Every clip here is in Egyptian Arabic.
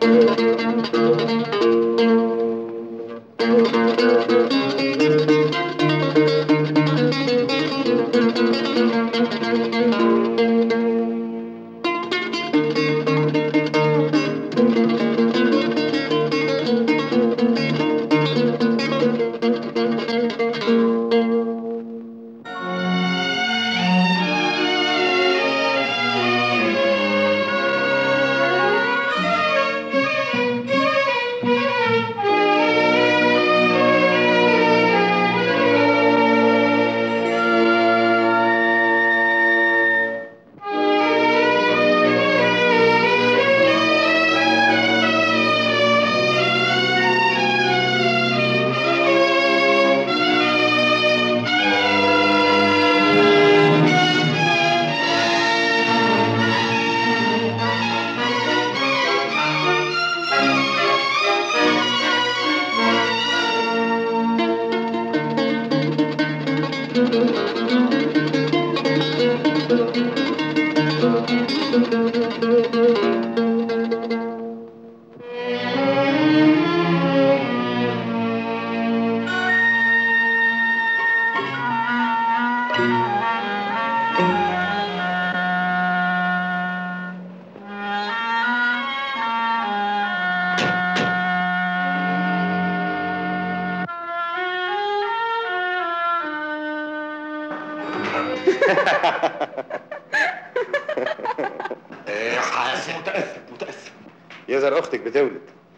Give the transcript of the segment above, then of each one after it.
ايه حاسس متاسف متاسف يظهر اختك بتولد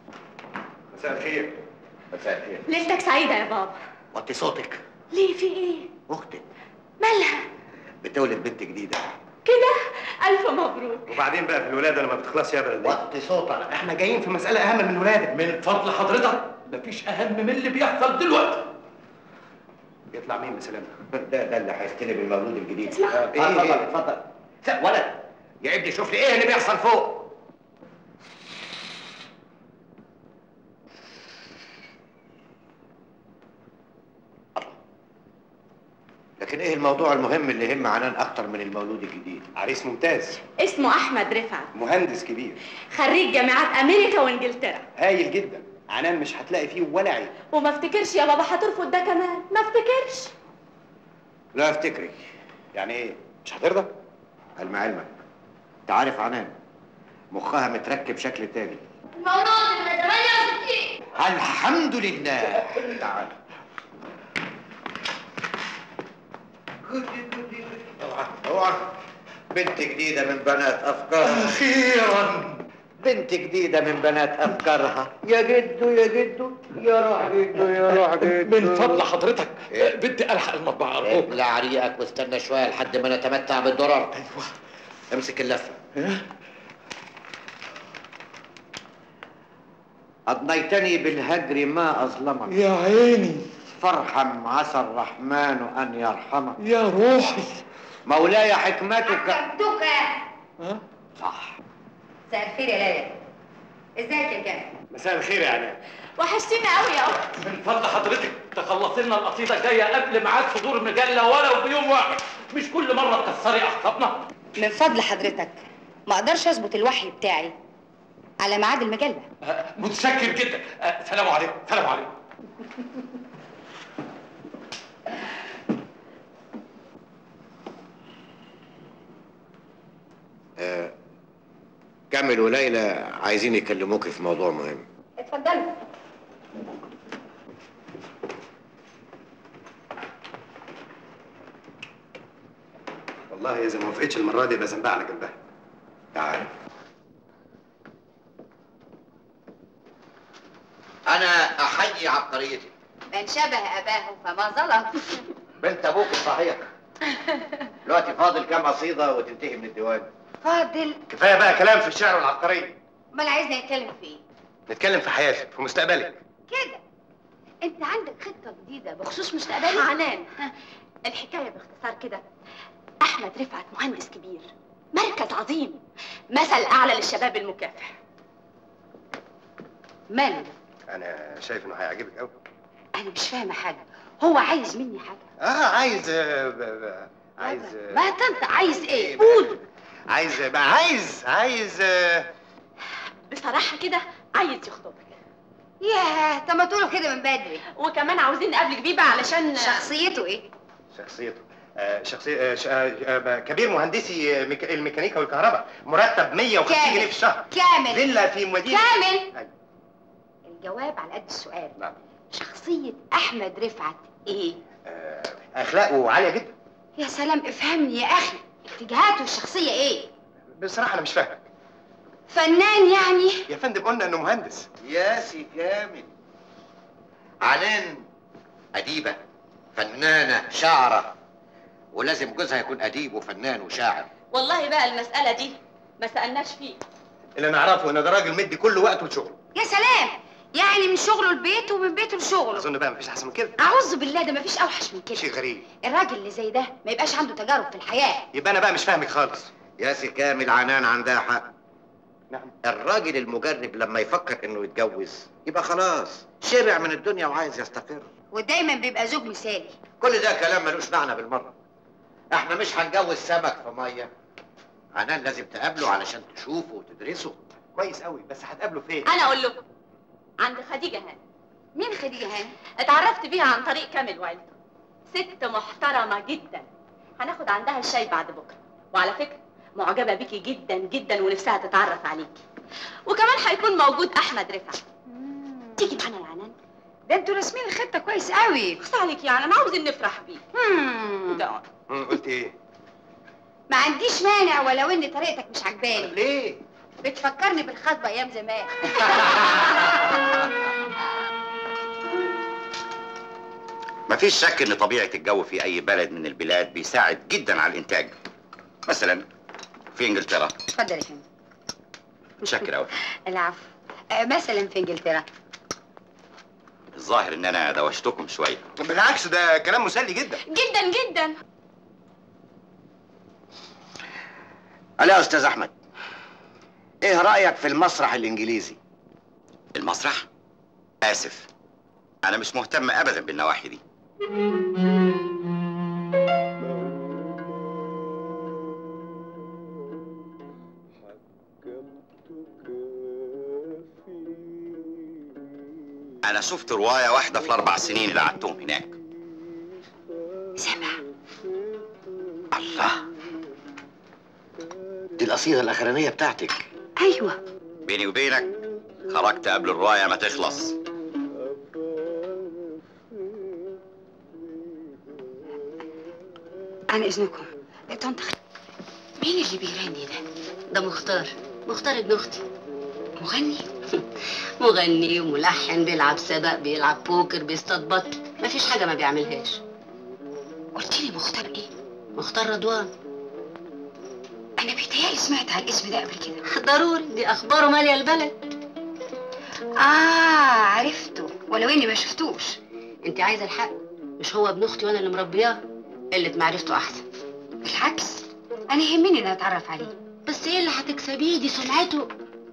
مساء الخير مساء الخير ليلتك سعيدة يا بابا وطي صوتك ليه في ايه؟ اختك مالها؟ بتولد بنت جديده كده ألف مبروك وبعدين بقى في الولاده لما بتخلص يا بلد وطي صوتك احنا جايين في مسألة أهم من الولادة من فضل حضرتك مفيش اهم من اللي بيحصل دلوقتي يطلع مين بسلامة؟ ده ده اللي هيستلم المولود الجديد اسمع. آه، اتفضل إيه، إيه؟ اتفضل لا، ولد يا ابني شوف لي ايه اللي بيحصل فوق لكن ايه الموضوع المهم اللي يهم عنان اكتر من المولود الجديد عريس ممتاز اسمه أحمد رفعت مهندس كبير خريج جامعات أمريكا وإنجلترا هايل جدا عنان مش هتلاقي فيه ولا عيب وما افتكرش يا بابا هترفض ده كمان ما افتكرش لا افتكري يعني ايه؟ مش هترضى؟ علم علمك انت عارف عنان مخها متركب شكل تاني المولود من 68 الحمد لله تعال اوعى اوعى بنت جديدة من بنات أفكارها اخيرا بنت جديدة من بنات أفكارها يا جدو يا جدو يا روح جدو يا روح جدو من فضل حضرتك إيه؟ بدي الحق المطبعه ارجوك ابلع ريقك واستنى شوية لحد ما نتمتع بالدرر ايوه امسك اللفة إيه؟ أضنيتني بالهجر ما أظلمك يا عيني فارحم عسى الرحمن أن يرحمك يا روحي مولاي حكمتك حكمتك ها صح مساء الخير يا ليلى ازيك يا كامل مساء الخير يا عنان وحشتيني قوي يا أختي من فضل حضرتك تخلصي لنا القصيده الجايه قبل ميعاد صدور المجله ولو بيوم واحد مش كل مره تكسري اعصابنا من فضل حضرتك ما اقدرش اظبط الوحي بتاعي على ميعاد المجله آه، متشكر جدا آه، سلام عليكم سلام عليكم آه، كامل وليلى عايزين يكلموك في موضوع مهم اتفضلوا والله إذا ما وافقتش المرة دي يبقى ذنبها على جنبها تعال انا احيي عبقريتك من شبه اباه فما ظلم بنت ابوك صحيح دلوقتي فاضل كام قصيده وتنتهي من الديوان فاضل كفاية بقى كلام في الشعر والعبقرية امال عايزنا نتكلم في ايه نتكلم في حياتك في مستقبلك كده انت عندك خطه جديده بخصوص مستقبلي عنان الحكاية باختصار كده أحمد رفعت مهندس كبير مركز عظيم مثل أعلى للشباب المكافح ماله ده؟ أنا شايف إنه هيعجبك أوي انا مش فاهمه حاجه هو عايز مني حاجه آه عايز آه، ب- ب- عايز آه، ما تنطق عايز ايه إيه قول عايز بقى عايز عايز آه، بصراحة كده عايز يخطبك ياه طب ما تقولوا كده من بدري وكمان عاوزين نقابلك بيه بقى علشان شخصيته ايه شخصيته آه شخصية آه ش- آه آه كبير مهندسي ميك... الميكانيكا والكهرباء مرتب 150 كامل. جنيه في الشهر كامل فيلا في مدينة كامل أيوة. الجواب على قد السؤال نعم شخصية أحمد رفعت إيه؟ آه أخلاقه عالية جدا يا سلام افهمني يا أخي اتجاهاته الشخصية إيه؟ بصراحة أنا مش فاهمك فنان يعني؟ يا فندم قلنا إنه مهندس يا سي كامل عنان أديبة فنانة شاعرة ولازم جوزها يكون أديب وفنان وشاعر والله بقى المسألة دي ما سألناش فيه اللي نعرفه إن ده راجل مدي كل وقته لشغله يا سلام يعني من شغله لبيته ومن بيته لشغله أظن بقى مفيش أحسن من كده أعوذ بالله ده مفيش أوحش من كده شيء غريب الراجل اللي زي ده ما يبقاش عنده تجارب في الحياة يبقى أنا بقى مش فاهمك خالص يا سي كامل عنان عندها حق نعم الراجل المجرب لما يفكر انه يتجوز يبقى خلاص شبع من الدنيا وعايز يستقر ودايما بيبقى زوج مثالي كل ده كلام ملوش معنى بالمرة احنا مش هنجوز سمك في مية عنان لازم تقابله علشان تشوفه وتدرسه كويس قوي بس هتقابله فين؟ أنا أقول لكم عند خديجة هانم مين خديجة هانم؟ اتعرفت بيها عن طريق كامل وعيلته ست محترمة جدا هناخد عندها الشاي بعد بكرة وعلى فكرة معجبة بيكي جدا جدا ونفسها تتعرف عليكي وكمان هيكون موجود أحمد رفعت تيجي معانا يا عنان ده انتوا راسمين الخطة كويس قوي خص عليك يا عنان عاوزين نفرح بيه مم. ده مم، قلت إيه؟ ما عنديش مانع ولو ان طريقتك مش عجباني ليه؟ بتفكرني بالخطبة ايام زمان مفيش شك ان طبيعه الجو في اي بلد من البلاد بيساعد جدا على الانتاج مثلا في انجلترا اتفضل يا فندم متشكر قوي العفو آه، مثلا في انجلترا الظاهر ان انا دوشتكم شويه بالعكس ده كلام مسلي جدا جدا جدا قال يا استاذ احمد ايه رايك في المسرح الانجليزي المسرح اسف انا مش مهتم ابدا بالنواحي دي انا شفت روايه واحده في الاربع سنين اللي قعدتهم هناك سامع الله دي القصيده الاخرانيه بتاعتك ايوه بيني وبينك خرجت قبل الروايه ما تخلص عن اذنكم طنط خ- مين اللي بيغني ده ده مختار مختار ابن اختي مغني مغني وملحن بيلعب سبق بيلعب بوكر بيصطاد بط مفيش حاجه ما بيعملهاش قلت لي مختار ايه مختار رضوان انا بيتهيألي سمعت على الاسم ده قبل كده ضروري دي اخباره ماليه البلد اه عرفته ولو اني ما شفتوش انت عايزه الحق مش هو ابن اختي وانا اللي مربياه قله معرفته احسن بالعكس انا يهمني ان اتعرف عليه بس ايه اللي هتكسبيه دي سمعته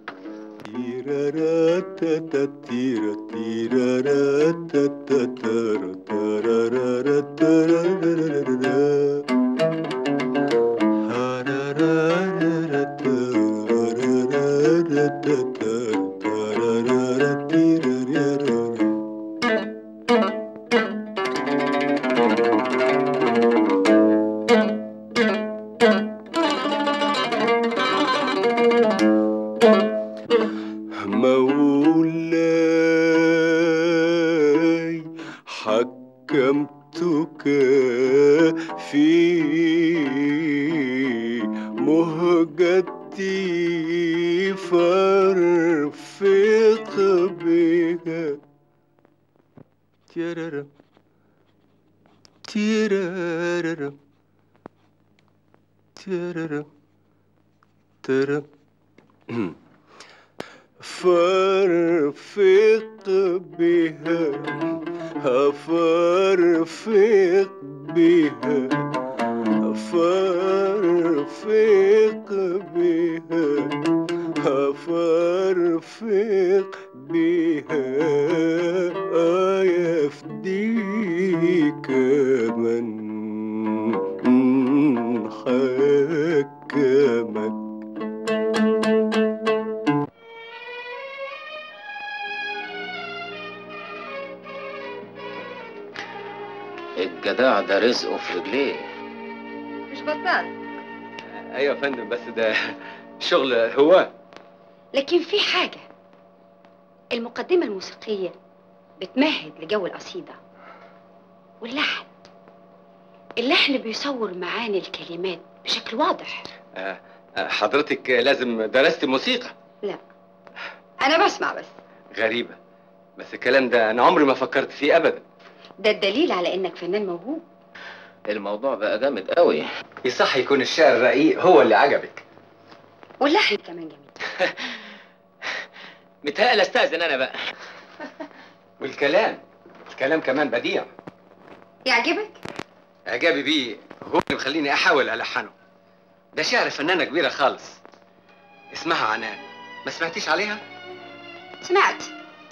مولاي حكمتك في مهجتي فارفق بها تيرارا تيرارا تيرارا تيرارا فارفق بها فارفق بها فارفق بها فارفق بها يفديك من حكمك الجدع ده رزقه في رجليه مش بطال ايوه يا فندم بس ده شغل هواه لكن في حاجة المقدمة الموسيقية بتمهد لجو القصيدة واللحن اللحن بيصور معاني الكلمات بشكل واضح آه، آه، حضرتك لازم درست موسيقى لا أنا بسمع بس غريبة بس الكلام ده أنا عمري ما فكرت فيه أبدا ده الدليل على إنك فنان موهوب الموضوع بقى جامد قوي يصح يكون الشعر الرقيق هو اللي عجبك واللحن كمان جميل متهيألي استأذن أنا بقى والكلام الكلام كمان بديع يعجبك؟ إعجابي بيه هو اللي مخليني أحاول ألحنه ده شعر فنانة كبيرة خالص اسمها عنان ما سمعتيش عليها؟ سمعت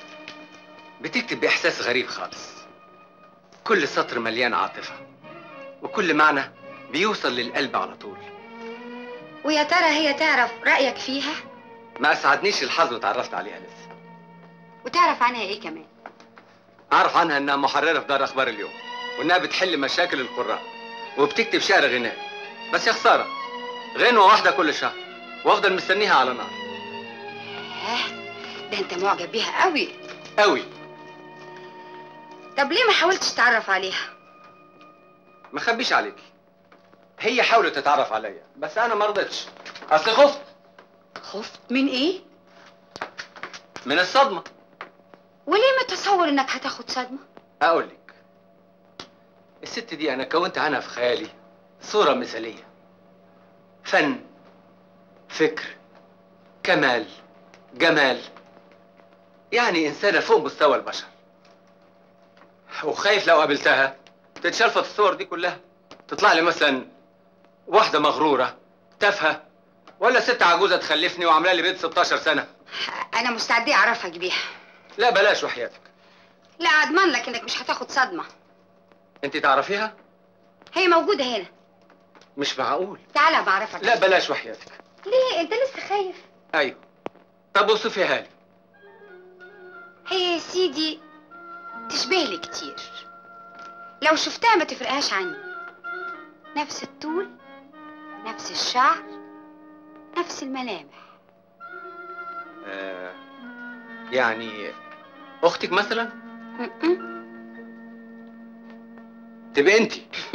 بتكتب بإحساس غريب خالص كل سطر مليان عاطفة وكل معنى بيوصل للقلب على طول ويا ترى هي تعرف رأيك فيها ما أسعدنيش الحظ وتعرفت عليها لسه وتعرف عنها إيه كمان أعرف عنها إنها محررة في دار أخبار اليوم وإنها بتحل مشاكل القراء وبتكتب شعر غنائي بس يا خسارة غنوة واحدة كل شهر وأفضل مستنيها على نار آه ده أنت معجب بيها قوي قوي طب ليه ما حاولتش تتعرف عليها ما خبيش عليكي هي حاولت تتعرف عليا بس أنا ما رضيتش أصل خفت خفت من إيه من الصدمة وليه متصور إنك هتاخد صدمة أقول لك الست دي أنا كونت عنها في خيالي صورة مثالية فن فكر كمال جمال يعني إنسانة فوق مستوى البشر وخايف لو قابلتها تتشلفط الصور دي كلها تطلع لي مثلا واحدة مغرورة تافهة ولا ست عجوزة تخلفني وعاملة لي بنت 16 سنة أنا مستعدة أعرفك بيها لا بلاش وحياتك لا أضمن لك إنك مش هتاخد صدمة انت تعرفيها هي موجودة هنا مش معقول تعالى بعرفك لا بلاش وحياتك ليه أنت لسه خايف ايوه طب وصفيها لي هي يا سيدي تشبه لي كتير لو شفتها ما تفرقهاش عني نفس الطول نفس الشعر نفس الملامح آه يعني اختك مثلا م-م. تبقى انت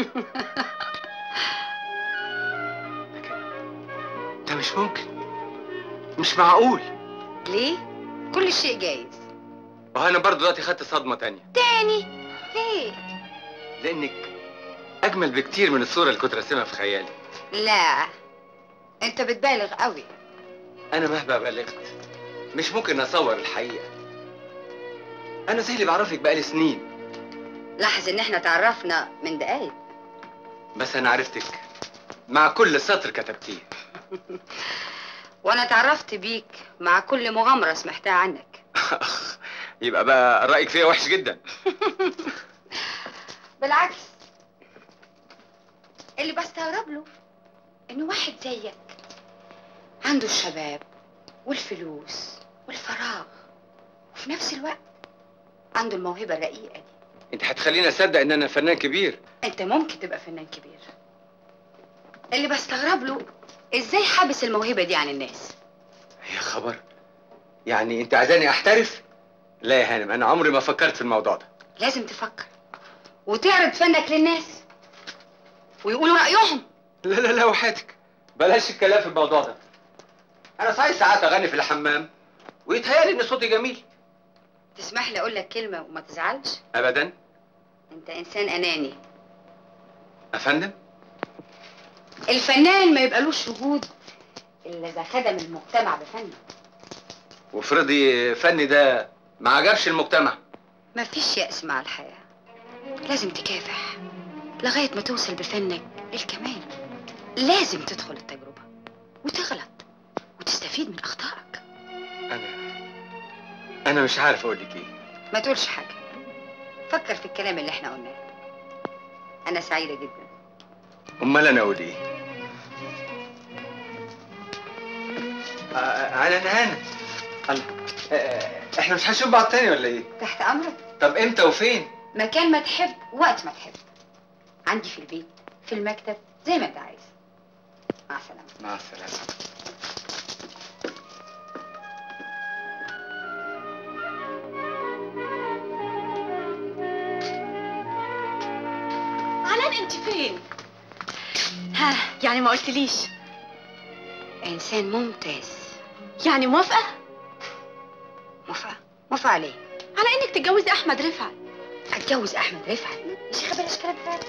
ده مش ممكن مش معقول ليه كل شيء جايز وأنا برضه دلوقتي خدت صدمة تانية تاني ليه لأنك أجمل بكتير من الصورة اللي كنت راسمها في خيالي لا انت بتبالغ قوي أنا مهما بلغت مش ممكن أصور الحقيقة أنا زي اللي بعرفك بقالي سنين لاحظ ان احنا تعرفنا من دقايق بس أنا عرفتك مع كل سطر كتبتيه وانا اتعرفت بيك مع كل مغامرة سمعتها عنك يبقى بقى رأيك فيا وحش جدا بالعكس اللي بستغرب له انه واحد زيك عنده الشباب والفلوس والفراغ وفي نفس الوقت عنده الموهبة الرقيقة دي أنت هتخليني أصدق إن أنا فنان كبير انت ممكن تبقى فنان كبير اللي بستغرب له ازاي حابس الموهبة دي عن الناس يا خبر يعني أنت عايزاني أحترف؟ لا يا هانم أنا عمري ما فكرت في الموضوع ده لازم تفكر وتعرض فنك للناس ويقولوا رأيهم لا لا لا وحياتك بلاش الكلام في الموضوع ده انا صحيح ساعات اغني في الحمام ويتهيألي ان صوتي جميل تسمح لي اقول لك كلمة وما تزعلش ابدا انت انسان اناني افندم الفنان ما يبقالوش وجود الا اذا خدم المجتمع بفنه وافرضي فني ده ما عجبش المجتمع ما فيش يأس مع الحياة لازم تكافح لغاية ما توصل بفنك للكمال لازم تدخل التجربة وتغلط وتستفيد من أخطائك انا انا مش عارف اقول لك ايه ما تقولش حاجة فكر في الكلام اللي احنا قلناه أنا سعيدة جدا امال انا اقول ايه آه، آه، انا نهانا الله آه، آه، احنا مش هنشوف بعض تاني ولا ايه تحت أمرك طب امتى وفين مكان ما تحب وقت ما تحب عندي في البيت في المكتب زي ما انت عايز مع السلامه مع السلامه علان انت فين ها يعني ما قلتليش انسان ممتاز يعني موافقه موافقه موافقه عليه على انك تتجوزي احمد رفعت اتجوز احمد رفعت يا شيخه بلاش كلام فارغ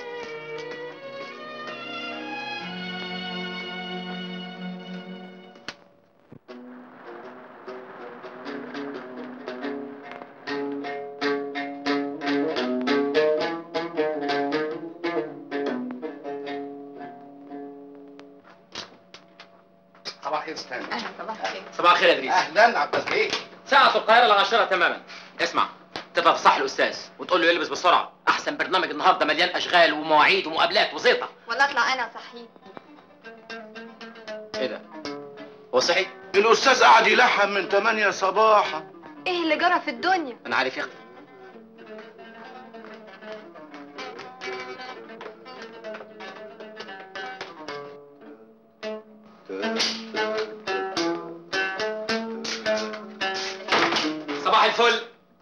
صباح الخير استاذ اهلا صباح الخير صباح الخير يا ادريس اهلا عباس بيه ساعة القاهرة العاشرة تماما اسمع تبقى في صح الأستاذ وتقول له يلبس بسرعة أحسن برنامج النهاردة مليان أشغال ومواعيد ومقابلات وزيطة ولا اطلع انا صحيح إيه ده؟ هو صحي؟ الأستاذ قعد يلحن من 8 صباحا ايه اللي جرى في الدنيا أنا عارف يا أختي صباح الفل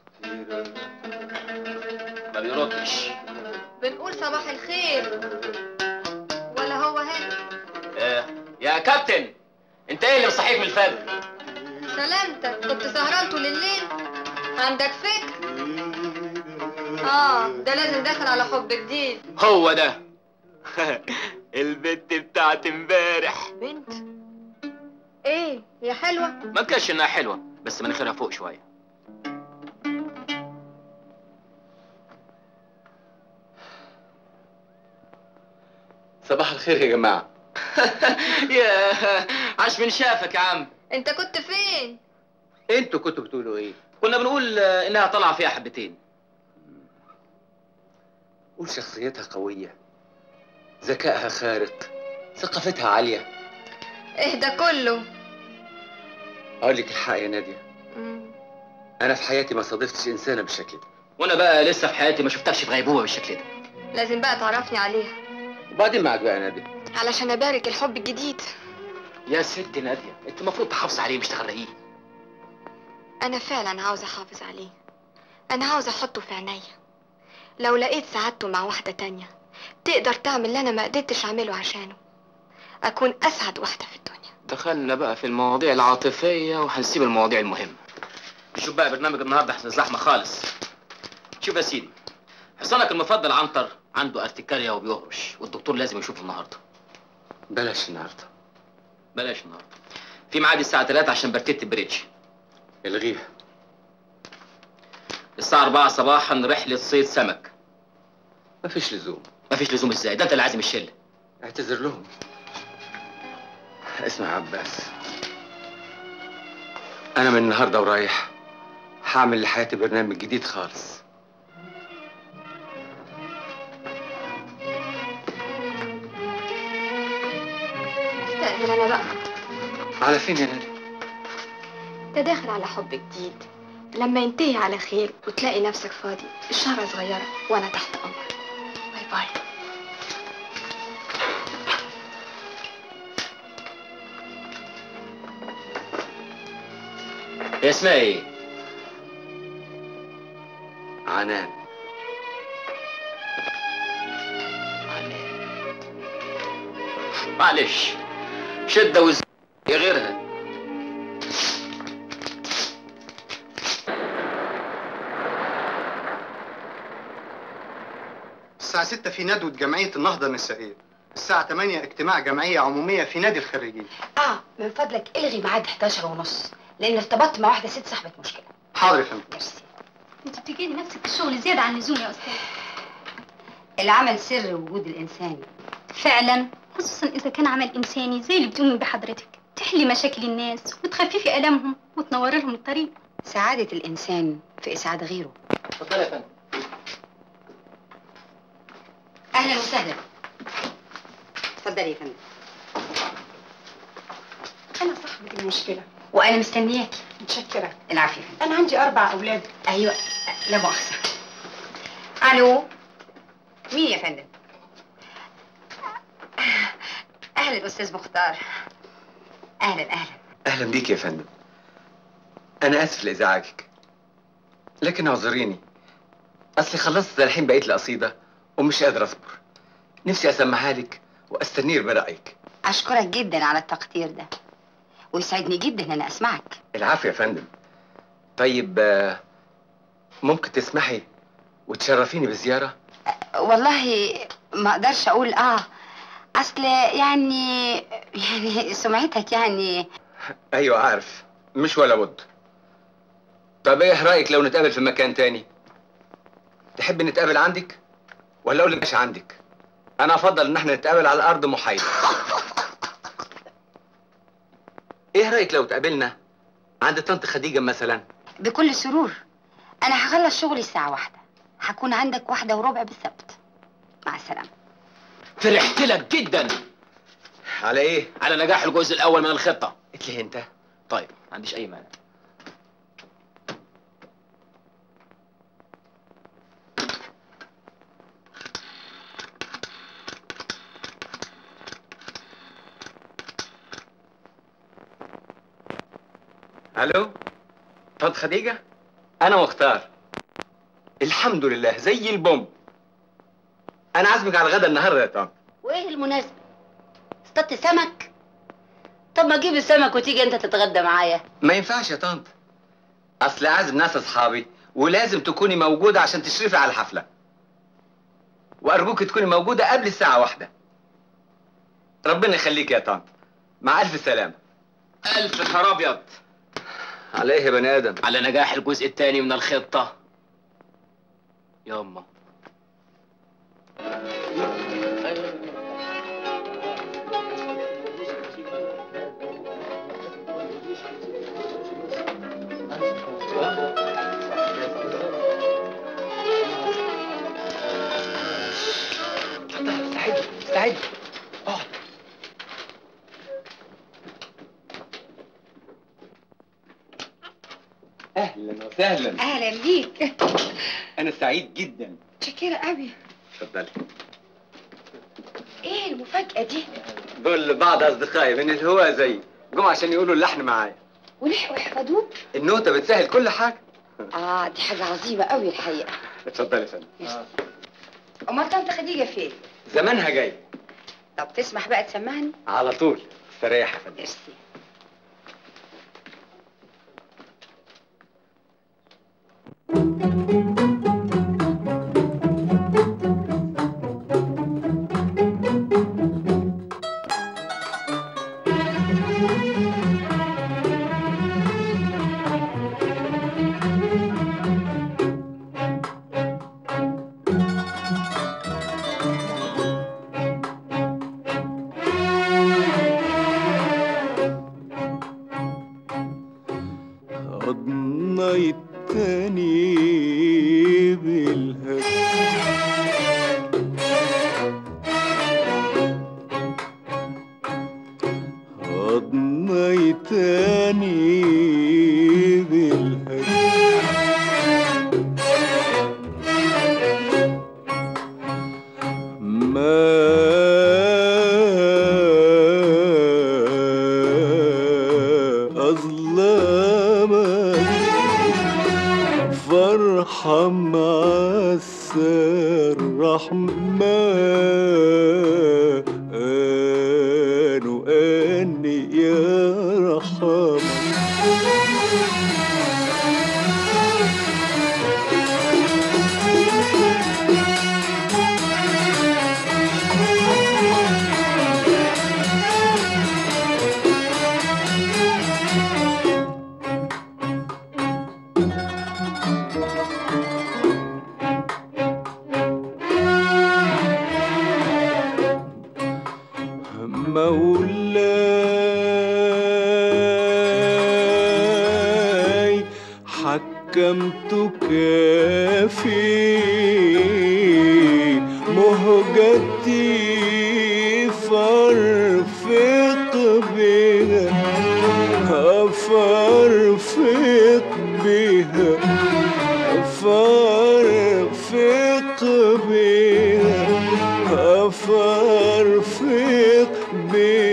ما بيردش بنقول صباح الخير ولا هو هنا آه. يا كابتن انت ايه اللي مصحيك من الفجر سلامتك كنت سهران طول الليل عندك فكر اه ده لازم داخل على حب جديد هو ده البت بتاعت امبارح بنت ايه هي حلوه ما كانش انها حلوه بس مناخيرها فوق شويه صباح الخير يا جماعه يا عاش من شافك يا عم انت كنت فين انتوا كنتوا بتقولوا ايه كنا بنقول آه، انها طالعه فيها حبتين قول شخصيتها قويه ذكائها خارق ثقافتها عاليه ايه ده كله اقول لك الحق يا ناديه مم. انا في حياتي ما صادفتش انسانه بالشكل ده وانا بقى لسه في حياتي ما شفتكش في غيبوبه بالشكل ده لازم بقى تعرفني عليها وبعدين معاك بقى يا ناديه علشان ابارك الحب الجديد يا ست ناديه انت المفروض تحافظ عليه مش تغرقيه انا فعلا عاوزه احافظ عليه انا عاوزه احطه في عينيا لو لقيت سعادته مع واحده تانية تقدر تعمل اللي انا ما قدرتش اعمله عشانه اكون اسعد واحده في الدنيا دخلنا بقى في المواضيع العاطفيه وهنسيب المواضيع المهمه شوف بقى برنامج النهارده احسن زحمه خالص شوف يا سيدي حصانك المفضل عنتر عنده ارتكاريا وبيهرش والدكتور لازم يشوفه النهارده بلاش النهارده بلاش النهارده في ميعاد الساعه 3 عشان برتيت بريدج الغيها الساعه 4 صباحا رحله صيد سمك مفيش لزوم مفيش لزوم ازاي ده انت اللي عازم الشله اعتذر لهم اسمع يا عباس انا من النهارده ورايح هعمل لحياتي برنامج جديد خالص استأذن انا بقى على فين يا نادي ده داخل على حب جديد لما ينتهي على خير وتلاقي نفسك فاضي الشهرة صغيرة وانا تحت امرك باي باي هي اسمها ايه عنان معلش شده وز غيرها الساعة 6 في ندوة جمعية النهضة النسائية الساعة 8 اجتماع جمعية عمومية في نادي الخريجين اه من فضلك الغي ميعاد 11 ونص لان ارتبطت مع واحده ست صاحبه مشكله حاضر يا فندم ميرسي انت بتجيدي نفسك في الشغل زياده عن اللزوم يا استاذ العمل سر وجود الانسان فعلا خصوصا اذا كان عمل انساني زي اللي بتقومي بحضرتك تحلي مشاكل الناس وتخففي الامهم وتنوري لهم الطريق سعاده الانسان في اسعاد غيره اتفضل يا فندم اهلا وسهلا اتفضلي يا فندم أنا صاحبة المشكلة وانا مستنياكي متشكرة العافيه أنا عندي أربع أولاد ايوه لا مؤاخذه الو مين يا فندم اهلا استاذ مختار اهلا اهلا اهلا بيك يا فندم انا اسف لازعاجك لكن اعذريني اصلي خلصت الحين بقيت القصيده ومش قادر اصبر نفسي اسمعها لك واستنير برايك اشكرك جدا على التقدير ده ويسعدني جدا ان انا اسمعك العفو يا فندم طيب آه، ممكن تسمحي وتشرفيني بزياره والله ما اقدرش اقول اه اصل يعني يعني سمعتك يعني ايوه عارف مش ولا بد طب ايه رايك لو نتقابل في مكان تاني تحب نتقابل عندك ولا اقول لك مش عندك انا افضل ان احنا نتقابل على الارض محايده ايه رايك لو تقابلنا عند طنط خديجه مثلا بكل سرور انا هخلص شغلي الساعه واحدة هكون عندك واحدة وربع بالظبط مع السلامه فرحت لك جدا على ايه على نجاح الجزء الاول من الخطه قلت لي انت طيب ما عنديش اي مانع الو طنط خديجه انا مختار الحمد لله زي البوم انا عازمك على الغدا النهارده يا طنط وايه المناسبة؟ اصطدت سمك؟ طب ما اجيب السمك وتيجي انت تتغدى معايا ما ينفعش يا طنط اصل عازم ناس اصحابي ولازم تكوني موجوده عشان تشرفي على الحفله وارجوك تكوني موجوده قبل الساعه واحدة ربنا يخليك يا طنط مع الف سلامه الف نهار ابيض على ايه يا بني ادم على نجاح الجزء الثاني من الخطه ياما استعد استعد اقعد اهلا وسهلا اهلا بيك انا سعيد جدا شكرا قوي اتفضلي ايه المفاجاه دي دول بعض اصدقائي من الهواء زي جم عشان يقولوا اللحن معايا ولحقوا يحفظوك النوتة بتسهل كل حاجة اه دي حاجه عظيمه قوي الحقيقه اتفضلي يا فندم امال طنط خديجه فين زمانها جاي طب تسمح بقى تسمعني على طول استريح يا فندم ميرسي قضنا التاني بالهدى قضنا التاني بالهدى ما أظلمك فرحة مع الرحمن وأني يا مولاي حكمتك في مهجتي فارفق بها فارفق بها فارفق بها فارفق بها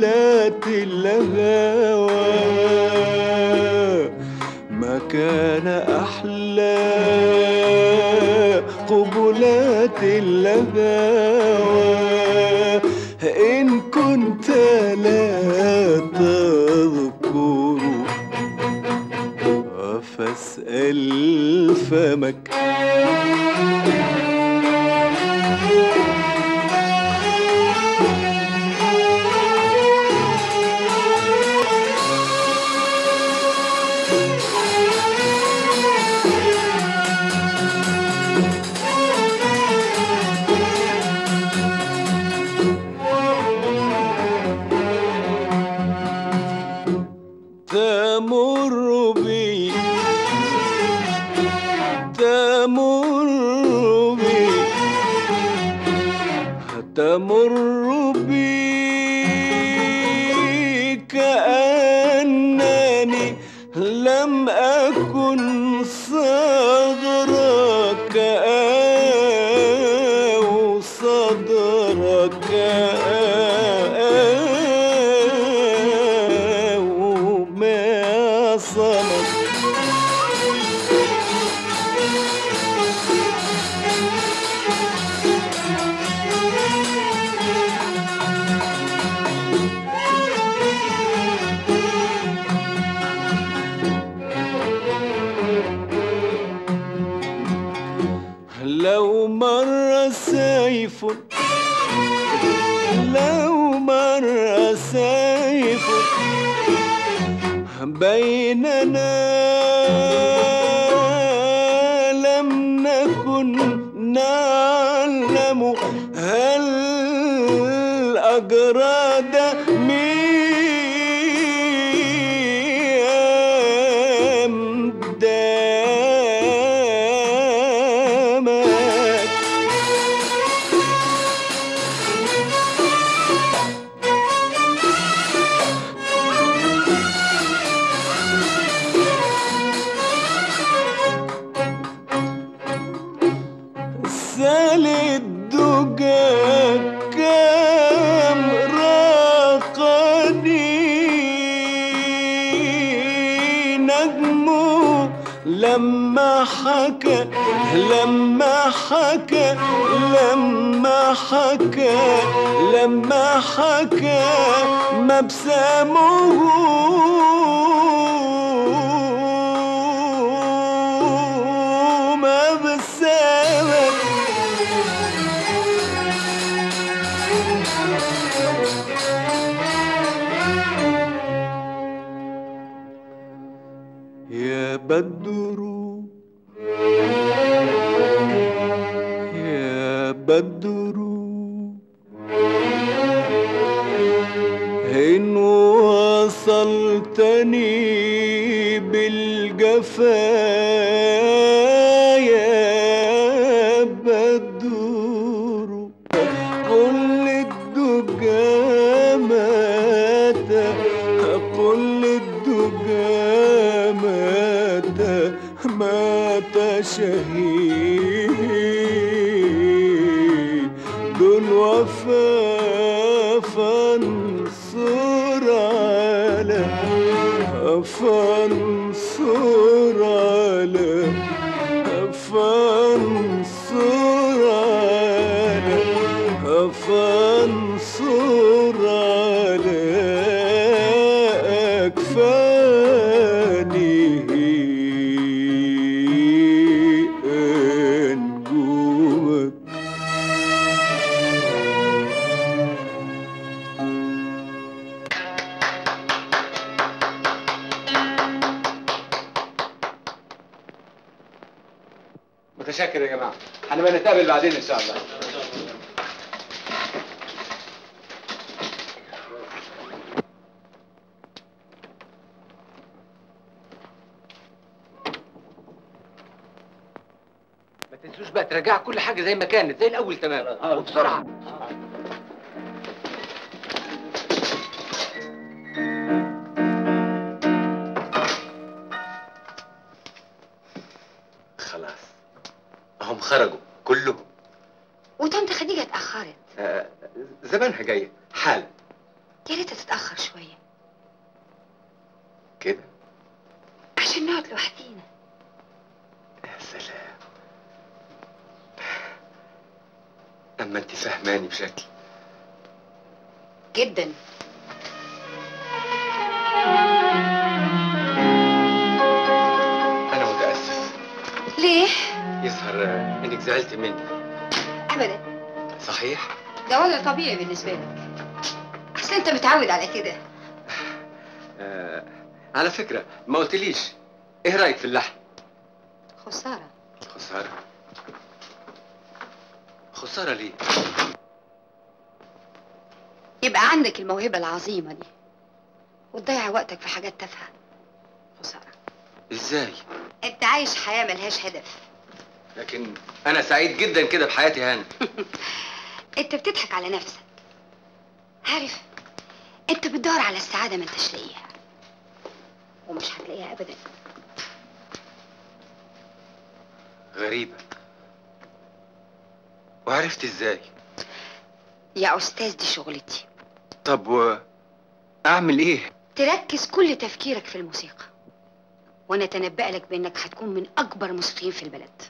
قبلات الهوى ما كان أحلى قبلات الهوى إن كنت لا تذكر فاسأل فمك تمر بي تمر بي تمر بي كأنني لم أكن صغرك أو صدرك أو ما صمت لو مر سيف لو مر سيف بيننا لم نكن نعلم هل أجراد ميم دامك سال الدجى كم راقني نجمه لما حكى لما حكى لما حكى لما حكى مبسمه مبسمه يا بدر يا بدر إن وصلتني بالجفا يا بدر قل للدجى مات قل للدجى مات مات شهيد الوفا فانصر على فانصر على فانصر على فانصر على أكفانه أنجومك متشكر يا جماعه هنبقى نتقابل بعدين ان شاء الله ما تنسوش بقى ترجع كل حاجه زي ما كانت زي الاول تمام وبسرعه خلاص هم خرجوا كلهم وطنط خديجة اتأخرت آه، زمانها جايه حال يا ريت تتأخر شوية كده عشان نقعد لوحدينا يا سلام اما انت فهماني بشكل جدا انا متاسف ليه؟ يظهر آه، انك زعلت مني أبدا صحيح ده وضع طبيعي بالنسبة لك أصل أنت متعود على كده آه على فكره ما قلتليش ايه رايك في اللحم خسارة خساره خساره ليه يبقى عندك الموهبة العظيمة دي وتضيع وقتك في حاجات تافهة خسارة ازاي أنت عايش حياة ملهاش هدف لكن انا سعيد جدا كده بحياتي هاني أنت بتضحك على نفسك عارف أنت بتدور على السعادة ما انتش لاقيها ومش هتلاقيها أبدا غريبه وعرفت ازاي يا أستاذ دي شغلتي طب و اعمل ايه تركز كل تفكيرك في الموسيقى وانا اتنبأ لك بانك هتكون من اكبر موسيقيين في البلد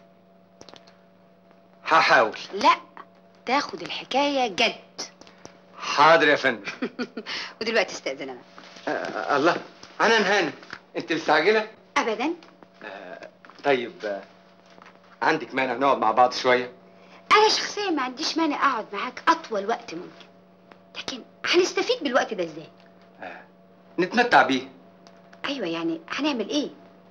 هحاول لا تاخد الحكايه جد حاضر يا فندم ودلوقتي استاذن انا آه الله انا نهاني انت مستعجله ابدا آه طيب آه عندك مانع نقعد مع بعض شويه انا شخصيا ما عنديش مانع اقعد معاك اطول وقت ممكن لكن هنستفيد بالوقت ده ازاي نتمتع بيه ايوه يعني هنعمل ايه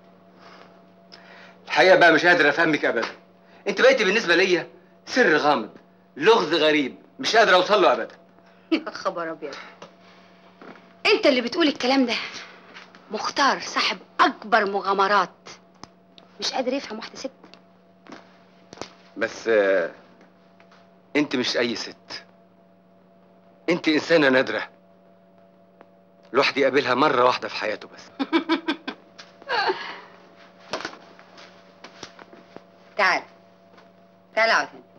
الحقيقه بقى مش قادر افهمك ابدا انت بقيتي بالنسبه ليا سر غامض لغز غريب مش قادر اوصل له ابدا يا خبر ابيض انت اللي بتقول الكلام ده مختار صاحب اكبر مغامرات مش قادر يفهم واحده ست بس آه، انت مش اي ست انت انسانه نادره الواحد يقابلها مره واحده في حياته بس تعال تعال اقعد هنا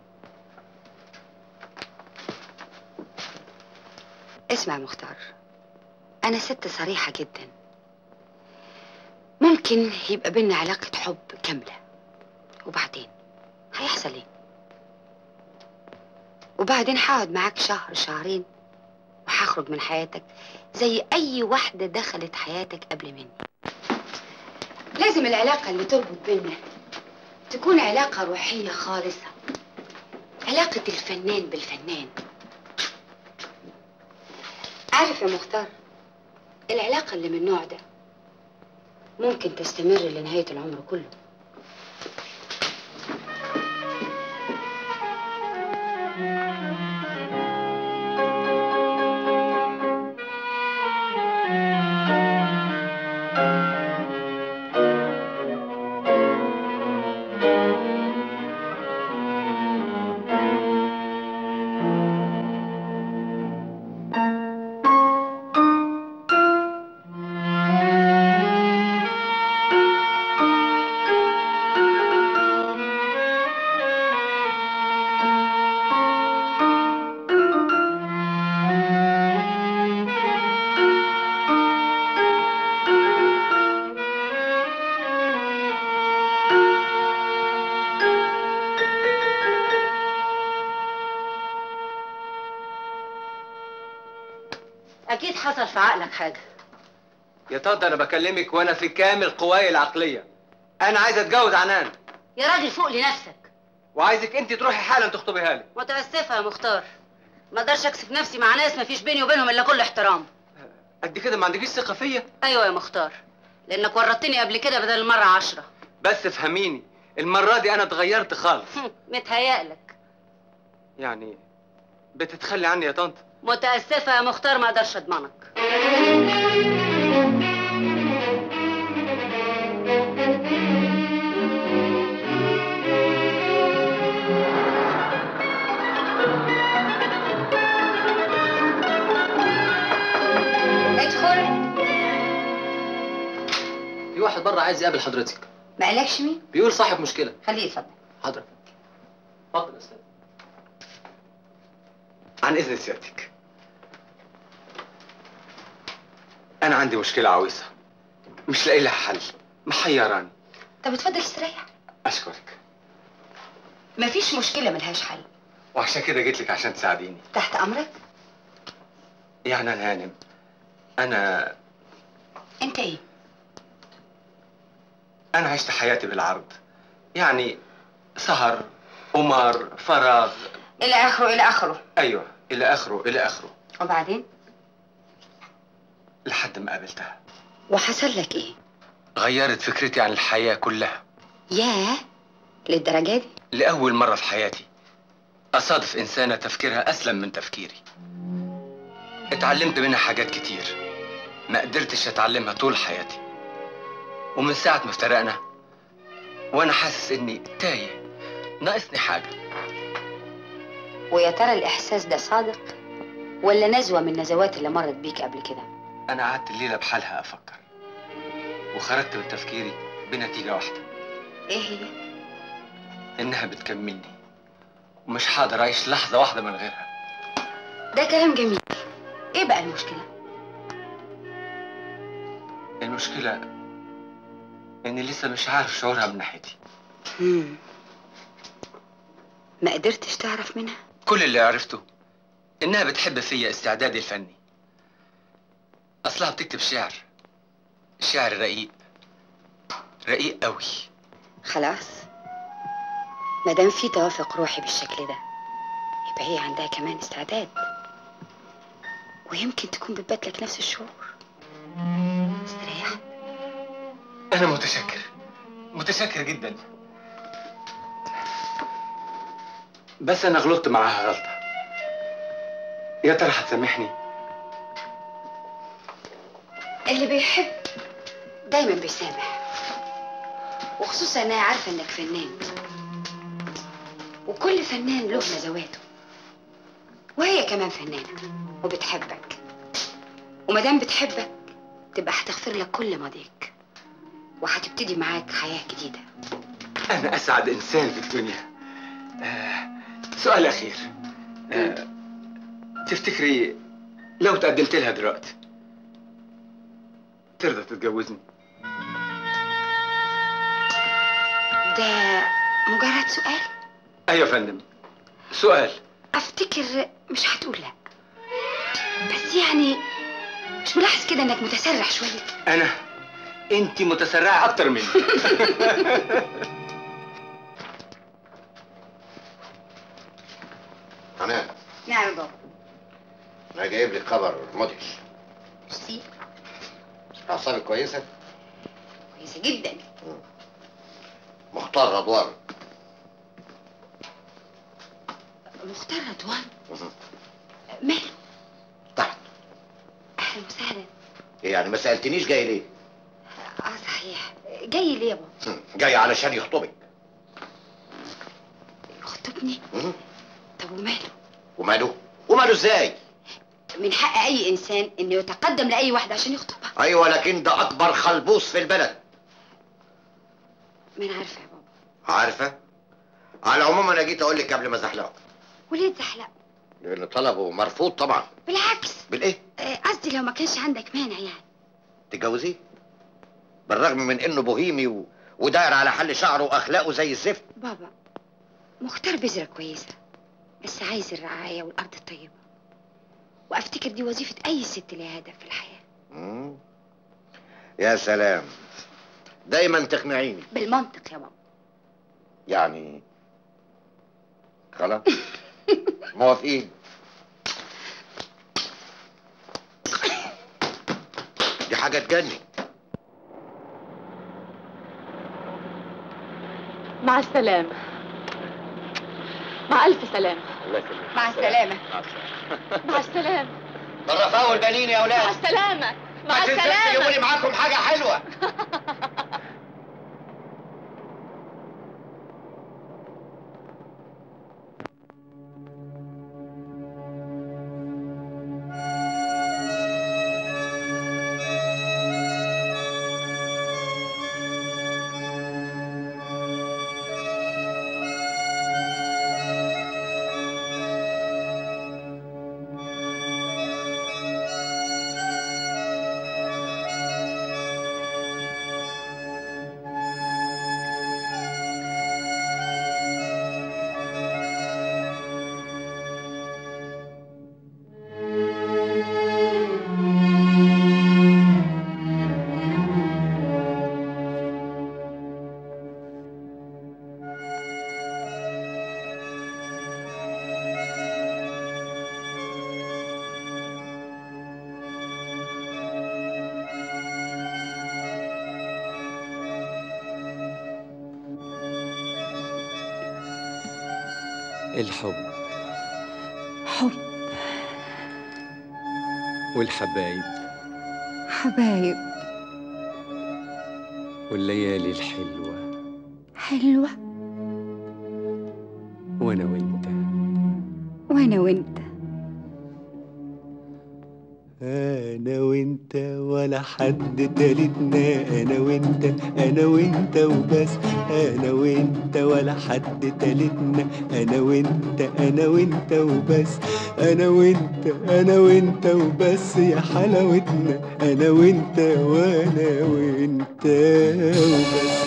اسمع يا مختار انا ست صريحه جدا ممكن يبقى بينا علاقه حب كامله وبعدين هيحصل ايه وبعدين هقعد معاك شهر شهرين وهخرج من حياتك زي اي واحده دخلت حياتك قبل مني لازم العلاقه اللي تربط بينا تكون علاقه روحيه خالصه علاقه الفنان بالفنان عارف يا مختار العلاقه اللي من النوع ده ممكن تستمر لنهايه العمر كله اكيد حصل في عقلك حاجه يا طنط انا بكلمك وانا في كامل قواي العقليه انا عايز اتجوز عنان يا راجل فوق لنفسك وعايزك انت تروحي حالا تخطبيها لي متاسفه يا مختار ما اقدرش اكسف نفسي مع ناس ما فيش بيني وبينهم الا كل احترام قد كده ما عندكيش ثقه فيا ايوه يا مختار لانك ورطتني قبل كده بدل المره عشرة بس افهميني المره دي انا اتغيرت خالص متهيألك يعني بتتخلي عني يا طنط متاسفه يا مختار ما اقدرش اضمنك ادخل في واحد بره عايز يقابل حضرتك ما قالكش مين بيقول صاحب مشكله خليه يتفضل حضرتك اتفضل يا استاذ عن اذن سيادتك انا عندي مشكله عويصه مش لاقي لها حل محيراني طب اتفضل استريح اشكرك مفيش مشكله ملهاش حل وعشان كده جيت لك عشان تساعديني تحت امرك يعني انا هانم انا انت ايه انا عشت حياتي بالعرض يعني سهر قمار فراغ الى اخره الى اخره ايوه الى اخره الى اخره وبعدين لحد ما قابلتها وحصل لك ايه غيرت فكرتي عن الحياه كلها ياه للدرجه دي لاول مره في حياتي اصادف انسانه تفكيرها اسلم من تفكيري اتعلمت منها حاجات كتير ما قدرتش اتعلمها طول حياتي ومن ساعه ما افترقنا وانا حاسس اني تايه ناقصني حاجه ويا ترى الاحساس ده صادق ولا نزوه من النزوات اللي مرت بيك قبل كده انا قعدت الليله بحالها افكر وخرجت من تفكيري بنتيجه واحده ايه هي انها بتكملني ومش هقدر اعيش لحظه واحده من غيرها ده كلام جميل ايه بقى المشكله المشكله اني لسه مش عارف شعورها من ناحيتي مم. ما قدرتش تعرف منها كل اللي عرفته انها بتحب فيا استعدادي الفني اصلها بتكتب شعر شعر رقيق رقيق قوي خلاص ما دام في توافق روحي بالشكل ده يبقى هي عندها كمان استعداد ويمكن تكون بتبات لك نفس الشعور استريح انا متشكر متشكر جدا بس انا غلطت معاها غلطه يا ترى هتسامحني اللي بيحب دايما بيسامح وخصوصا انها عارفه انك فنان وكل فنان له نزواته وهي كمان فنانه وبتحبك ومادام بتحبك تبقى هتغفر لك كل ماضيك وهتبتدي معاك حياه جديده انا اسعد انسان في الدنيا آه سؤال اخير آه تفتكري لو تقدمت لها دلوقتي ترضى تتجوزني ده مجرد سؤال ايوه يا فندم سؤال افتكر مش هتقول لا بس يعني مش ملاحظ كده انك متسرح شويه انا انت متسرعه اكتر مني حنان نعم يا بابا انا جايب لك خبر مدهش ميرسي اعصابك كويسه كويسه جدا مختار رضوان مختار رضوان ماله تحت اهلا وسهلا إيه يعني ما سالتنيش جاي ليه اه صحيح جاي ليه يا بابا هم، جاي علشان يخطبك خطبني هم؟ طب وماله وماله وماله ازاي من حق اي انسان انه يتقدم لاي واحده عشان يخطبها ايوه لكن ده اكبر خلبوس في البلد ما انا عارفه يا بابا عارفه على العموم انا جيت اقول لك قبل ما ازحلقه وليه تزحلق لان طلبه مرفوض طبعا بالعكس بالايه آه، قصدي لو ما كانش عندك مانع يعني تتجوزيه بالرغم من انه بوهيمي و... وداير على حل شعره واخلاقه زي الزفت بابا مختار بذرة كويسة بس عايز الرعاية والأرض الطيبة وأفتكر دي وظيفة أي ست ليها هدف في الحياة مم. يا سلام دايما تقنعيني بالمنطق يا بابا يعني خلاص موافقين دي حاجة تجنن مع السلامة مع ألف سلامة الله يسلمك مع السلامة مع السلامة طرفاوا البنين يا مع اولاد السلامة مع ما تنسوش تجيبوا لي السلامة معاكم حاجة حلوة الحب حب والحبايب حبايب والليالي الحلوة حلوة وأنا وأنت وأنا وأنت أنا وأنت ولا حد تالتنا أنا وأنت أنا وأنت وبس أنا وأنت ولا حد تالتنا أنا وأنت أنا وأنت وبس أنا وأنت أنا وأنت وبس يا حلاوتنا أنا وأنت وأنا وأنت وبس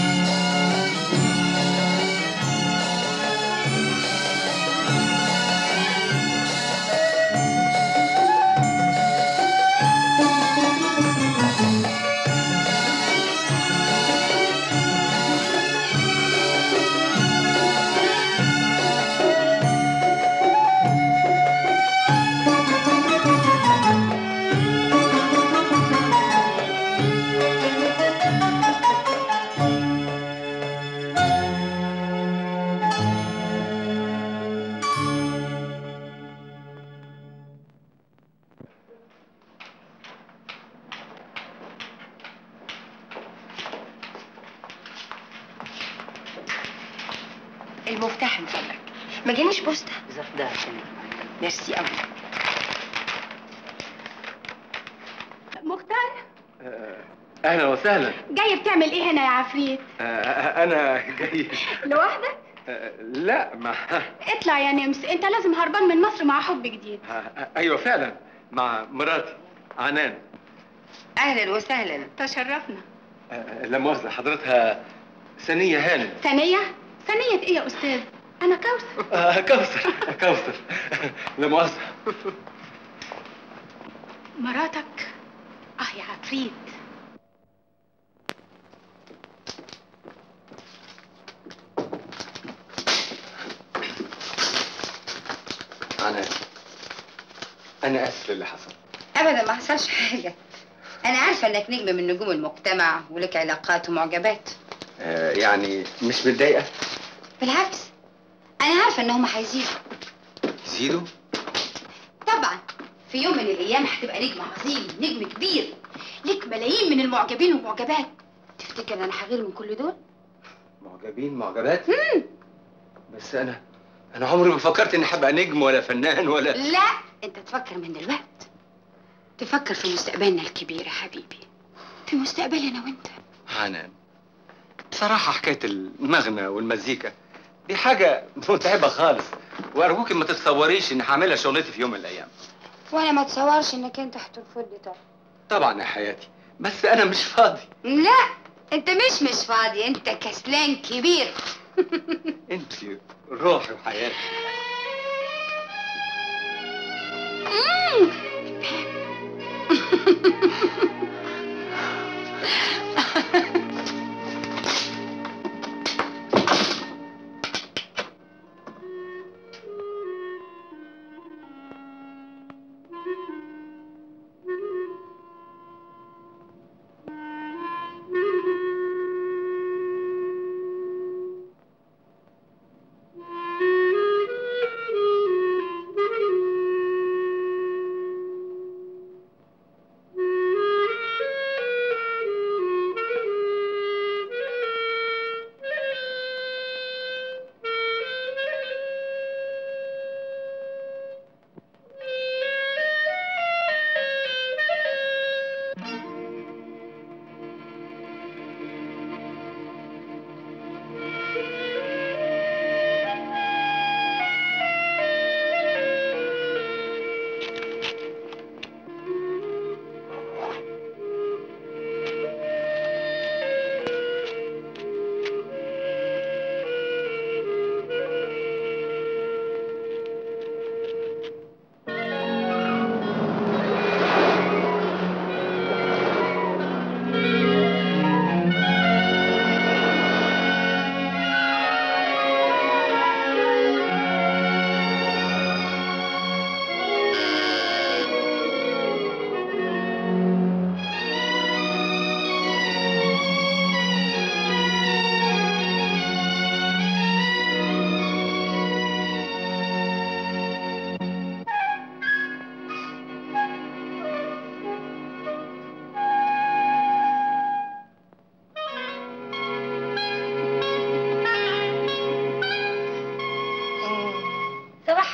المفتاح من فضلك ما جانيش بوسطه ده عشان ميرسي قوي مختار اهلا وسهلا جاي بتعمل ايه هنا يا عفريت آه، انا جاي لوحدك آه، لا ما اطلع يا نمس انت لازم هربان من مصر مع حب جديد آه، ايوه فعلا مع مراتي عنان اهلا وسهلا تشرفنا آه، لا مؤاخذه حضرتها ثانيه هانم ثانية ثانية ايه يا استاذ انا كوثر آه، كوثر كوثر لا مؤاخذه مراتك اه يا عفريت عنان انا اسف للي حصل ابدا ما حصلش حاجه انا عارفه انك نجم من نجوم المجتمع ولك علاقات ومعجبات آه، يعني مش متضايقه بالعكس انا عارفه ان هم هيزيدوا زيدوا طبعا في يوم من الايام هتبقى نجم عظيم نجم كبير ليك ملايين من المعجبين والمعجبات تفتكر انا هغير من كل دول معجبين معجبات بس انا انا عمري ما فكرت اني هبقى نجم ولا فنان ولا لا انت تفكر من دلوقتي تفكر في مستقبلنا الكبير يا حبيبي في مستقبلنا وانت عنان بصراحة حكاية المغنى والمزيكا دي حاجة متعبة خالص وأرجوك ما تتصوريش إني هعملها شغلتي في يوم من الأيام وانا ما اتصورش انك انت هترفضني طبعا طبعا يا حياتي بس أنا مش فاضي لا انت مش مش فاضي انت كسلان كبير أنت روحي وحياتي مم.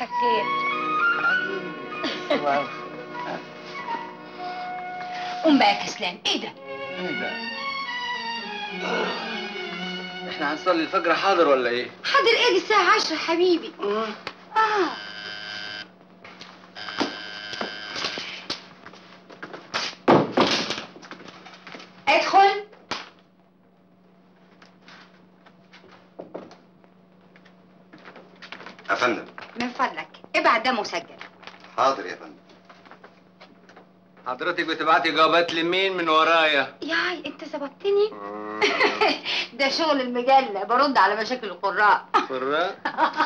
صباح الخير قوم بقى يا كسلان ايه ده ايه ده؟ احنا هنصلي الفجر حاضر ولا ايه؟ حاضر ايه دي الساعة عشرة حبيبي اه ادخل يا فندم من فضلك ابعت ده مسجل حاضر يا فندم حضرتك بتبعتي جوابات لمين من ورايا؟ ياي انت ظبطتني ده شغل المجلة برد على مشاكل القراء قراء؟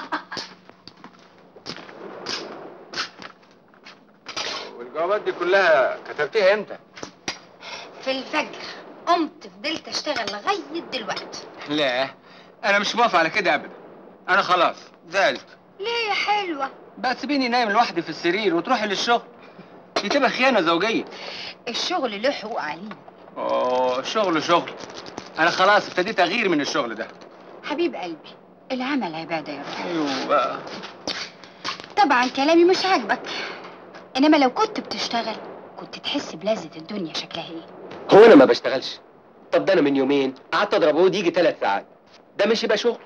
والجوابات دي كلها كتبتيها امتى؟ في الفجر قمت فضلت اشتغل لغاية دلوقتي لا انا مش موافق على كده ابدا انا خلاص زعلت ليه يا حلوة بقى تسيبيني نايم لوحدي في السرير وتروحي للشغل دي تبقى خيانه زوجيه الشغل له حقوق علينا اوه شغل شغل انا خلاص ابتديت اغير من الشغل ده حبيب قلبي العمل عبادة يا رب ايوه طبعا كلامي مش عاجبك انما لو كنت بتشتغل كنت تحس بلذة الدنيا شكلها ايه هو انا ما بشتغلش طب ده انا من يومين قعدت اضربه دي يجي ثلاث ساعات ده مش يبقى شغل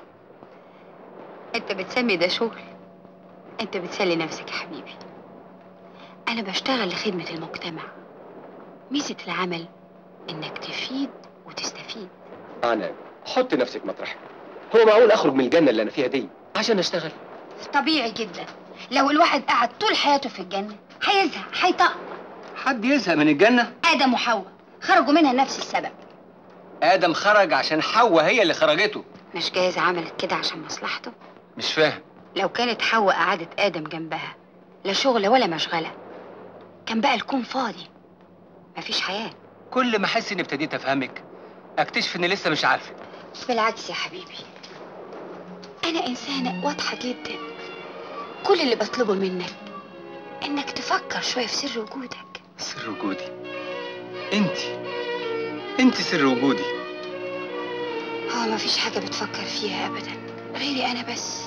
انت بتسمي ده شغل انت بتسلي نفسك يا حبيبي انا بشتغل لخدمة المجتمع ميزة العمل انك تفيد وتستفيد انا حط نفسك مطرحي هو معقول اخرج من الجنه اللي انا فيها دي عشان اشتغل طبيعي جدا لو الواحد قعد طول حياته في الجنة هيزهق هيطق حد يزهق من الجنه آدم وحواء خرجوا منها لنفس السبب ادم خرج عشان حواء هي اللي خرجته مش جايز عملت كده عشان مصلحته مش فاهم لو كانت حواء قعدت آدم جنبها لا شغل ولا مشغلة كان بقى الكون فاضي مفيش حياة كل ما احس اني ابتديت افهمك اكتشف اني لسه مش عارفك بالعكس يا حبيبي أنا إنسانة واضحة جدا كل اللي بطلبه منك إنك تفكر شوية في سر وجودك سر وجودي انت انت سر وجودي هو مفيش حاجة بتفكر فيها أبدا غيري أنا بس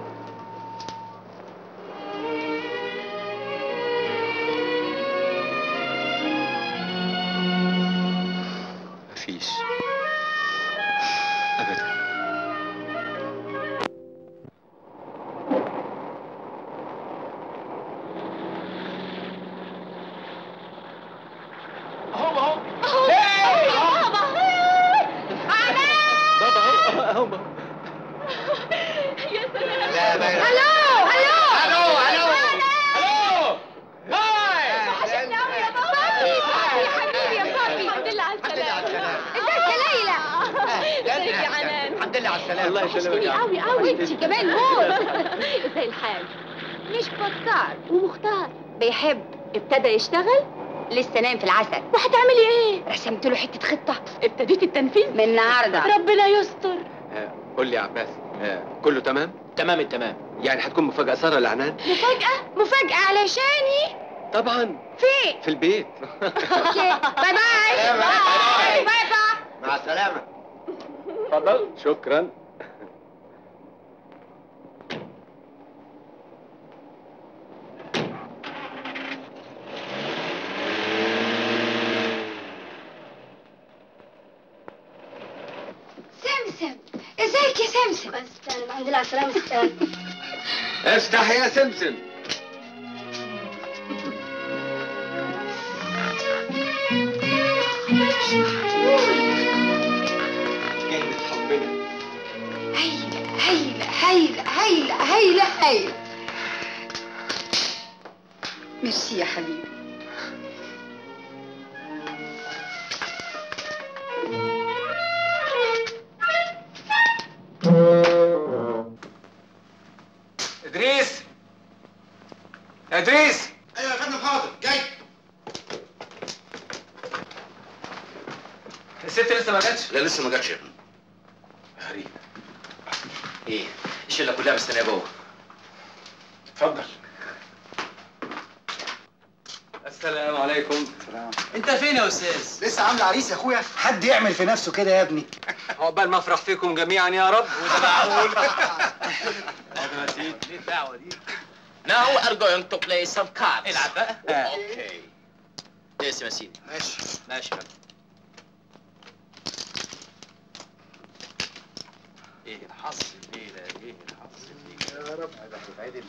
مفيش ابدا بابا اهو اهو هلو هلو الو الو الو وحشتني قوي يا بابا بابي حبيبي يا بابي الحمد لله على السلامة ازيك يا ليلى ازيك يا عنان الحمد لله على السلامة الله يسلمك يا عم. قوي قوي وانت كمان موت ازاي الحال مش بطال ومختار بيحب ابتدى يشتغل لسه نايم في العسل وهتعملي ايه رسمت له حتة خطة ابتديت التنفيذ من النهارده ربنا يستر آه، قول لي يا عباس آه، كله تمام تمام التمام يعني هتكون مفاجاه ساره لعنان مفاجأة مفاجأة علشاني طبعا فين في البيت اوكي باي باي سلام عليكم. باي باي باي مع السلامة اتفضل شكرا سمسم ازيك يا سمسم استنى الحمد لله على السلامة استنى افتح يا سمسم جنة حبنا هايلة هايلة هايلة هايلة هايلة هايلة ميرسي يا حبيبي ادريس ادريس ايوه يا فندم حاضر جاي الست لسه ما جاتش لا لسه ما جاتش يا فندم غريب ايه الشله كلها مستنيه جوه اتفضل السلام عليكم انت فين يا استاذ لسه عامل عريس يا اخويا حد يعمل في نفسه كده يا ابني عقبال ما افرح فيكم جميعا يا رب وده معقول حاضر يا سيدي ليه الدعوه دي Now we're going to play some cards. العب بقى. اوكي. اسم يا سيدي. ماشي ماشي يا فندم. ايه الحظ الليله ايه الحظ الليله يا رب هذا هيتعدل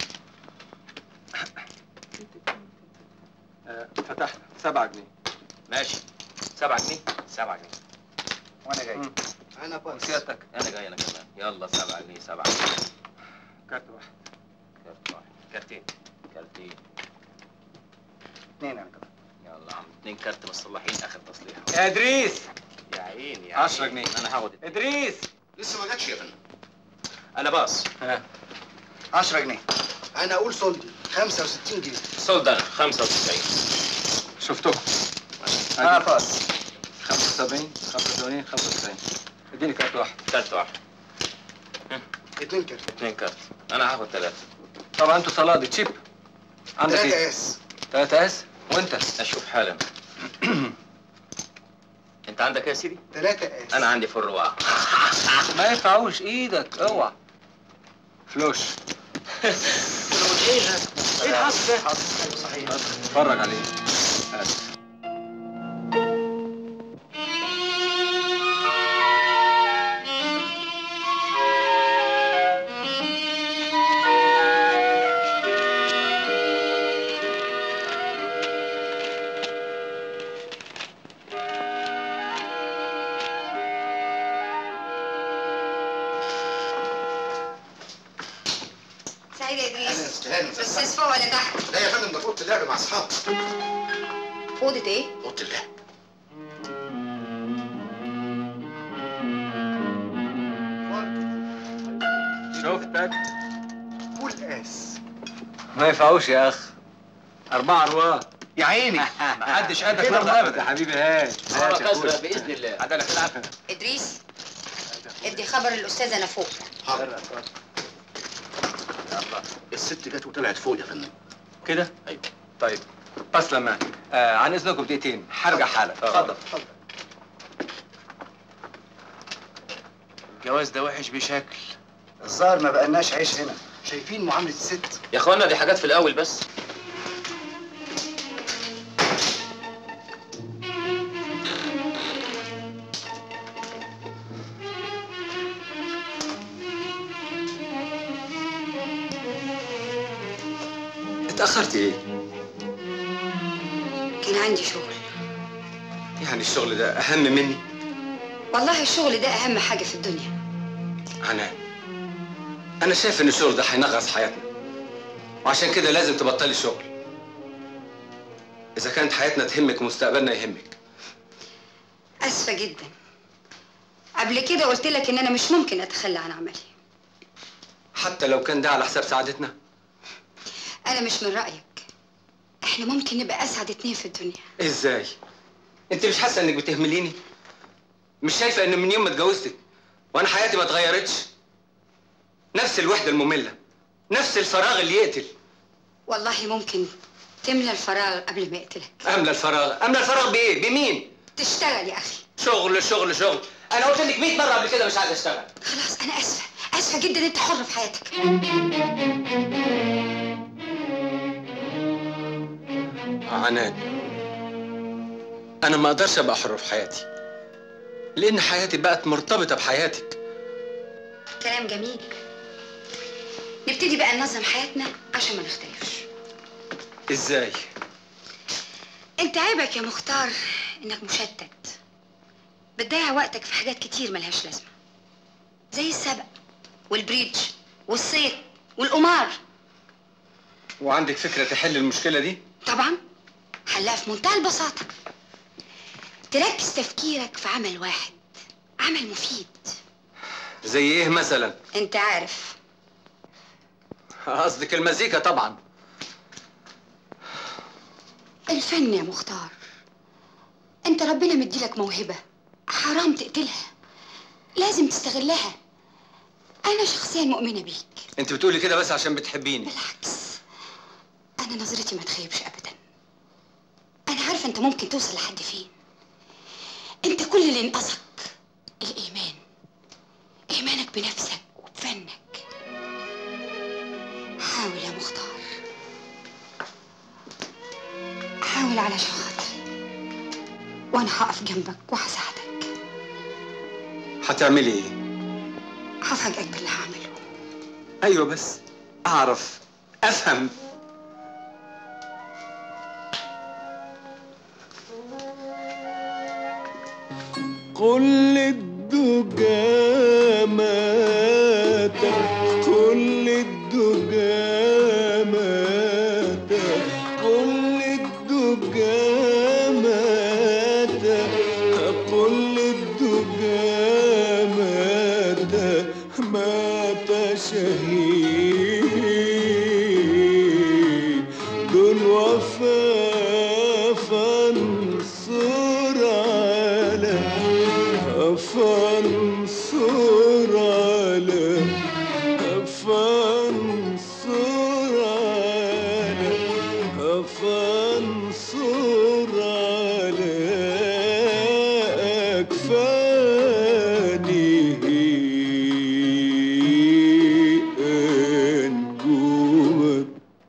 فتحنا سبعة جنيه ماشي 7 جنيه 7 جنيه وانا جاي انا باص سيادتك انا جاي انا كمان يلا 7 جنيه 7 جنيه كارت واحد كارت واحد كارتين كارتين اثنين انا كمان يلا يا عم اتنين كارت مصلحين اخر تصليح يا ادريس يا عيني يا 10 عيني. جنيه. انا هاخد ادريس لسه ما جاتش يا فندم انا باص 10 جنيه انا اقول سولدي 65 جنيه سولد انا 95 شفتكم انا باص 75 85 95 اديني كارت واحد كارت واحد اتنين كارت اتنين كارت انا هاخد ثلاثة طبعا انتوا صلادة تشيب عندك تلاتة ايه؟ اس تلاتة اس وانت اشوف حالا انت عندك ايه يا سيدي؟ تلاتة اس انا عندي فل واحد ما ينفعوش ايدك اوعى فلوش ايه ده؟ ايه الحظ ده؟ صحيح اتفرج عليه هات. سعيد يا اهلا ادريس استهاني استاذ فوق ولا تحت لا يا فندم ده اوضه اللعب مع اصحابي اوضه ايه اوضه اللعب شفتك فول اس ما ينفعوش يا اخ أربعة أرواح يا عيني ما حدش قدك كده مرة بقى. أبدا يا حبيبي هات هات يا أخويا. باذن الله عدالك العافية ادريس ادي خبر الاستاذ انا فوق حاضر الست جت وطلعت فوق يا فندم كده؟ ايوه طيب بس لما آه عن اذنكم دقيقتين هرجع حالا اتفضل اتفضل الجواز ده وحش بشكل الظاهر ما بقالناش عيش هنا شايفين معاملة الست يا اخوانا دي حاجات في الاول بس اتأخرت ايه؟ كان عندي شغل يعني الشغل ده أهم مني؟ والله الشغل ده اهم حاجه في الدنيا عناء أنا شايف إن الشغل ده هينغص حياتنا وعشان كده لازم تبطلي الشغل إذا كانت حياتنا تهمك ومستقبلنا يهمك اسفه جدا قبل كده قلت لك ان انا مش ممكن اتخلى عن عملي حتى لو كان ده على حساب سعادتنا انا مش من رايك احنا ممكن نبقى اسعد اتنين في الدنيا إزاي؟ أنت مش حاسة إنك بتهمليني؟ مش شايفة إن من يوم ما اتجوزتك وأنا حياتي ما اتغيرتش؟ نفس الوحدة المملة نفس الفراغ اللي يقتل والله ممكن تملى الفراغ قبل ما يقتلك أملى الفراغ أملى الفراغ بإيه؟ بمين؟ تشتغل يا اخي شغل شغل شغل أنا قلت لك 100 مرة قبل كده مش عايز أشتغل خلاص انا اسفه اسفه جدا انت حر في حياتك عناد أنا ما أقدرش أبقى حر في حياتي لأن حياتي بقت مرتبطة بحياتك كلام جميل نبتدي بقى ننظم حياتنا عشان ما نختلفش إزاي؟ انت عيبك يا مختار انك مشتت بتضيع وقتك في حاجات كتير ملهاش لازمه زي السبق والبريدج والصيد والقمار وعندك فكرة تحل المشكلة دي؟ طبعا حلها في منتهى البساطه تركز تفكيرك في عمل واحد عمل مفيد زي إيه مثلا؟ انت عارف قصدك المزيكا طبعا الفن يا مختار انت ربنا مديلك موهبة حرام تقتلها لازم تستغلها انا شخصيا مؤمنة بيك أنت بتقولي كده بس عشان بتحبيني انا نظرتي ما تخيبش ابدا انا عارفة انت ممكن توصل لحد فين انت كل اللي ينقصك الايمان ايمانك بنفسك وبفنك وانا هقف جنبك وهساعدك هتعملي ايه هفاجئك باللي هعمله ايوه بس اعرف افهم كل الدجى مات كل الدجى مات كل الدجى مات كل الدجى مات مات شهيد الوفا فانصر على فانصر على فانصر على فانصر على أكفانه أنجومك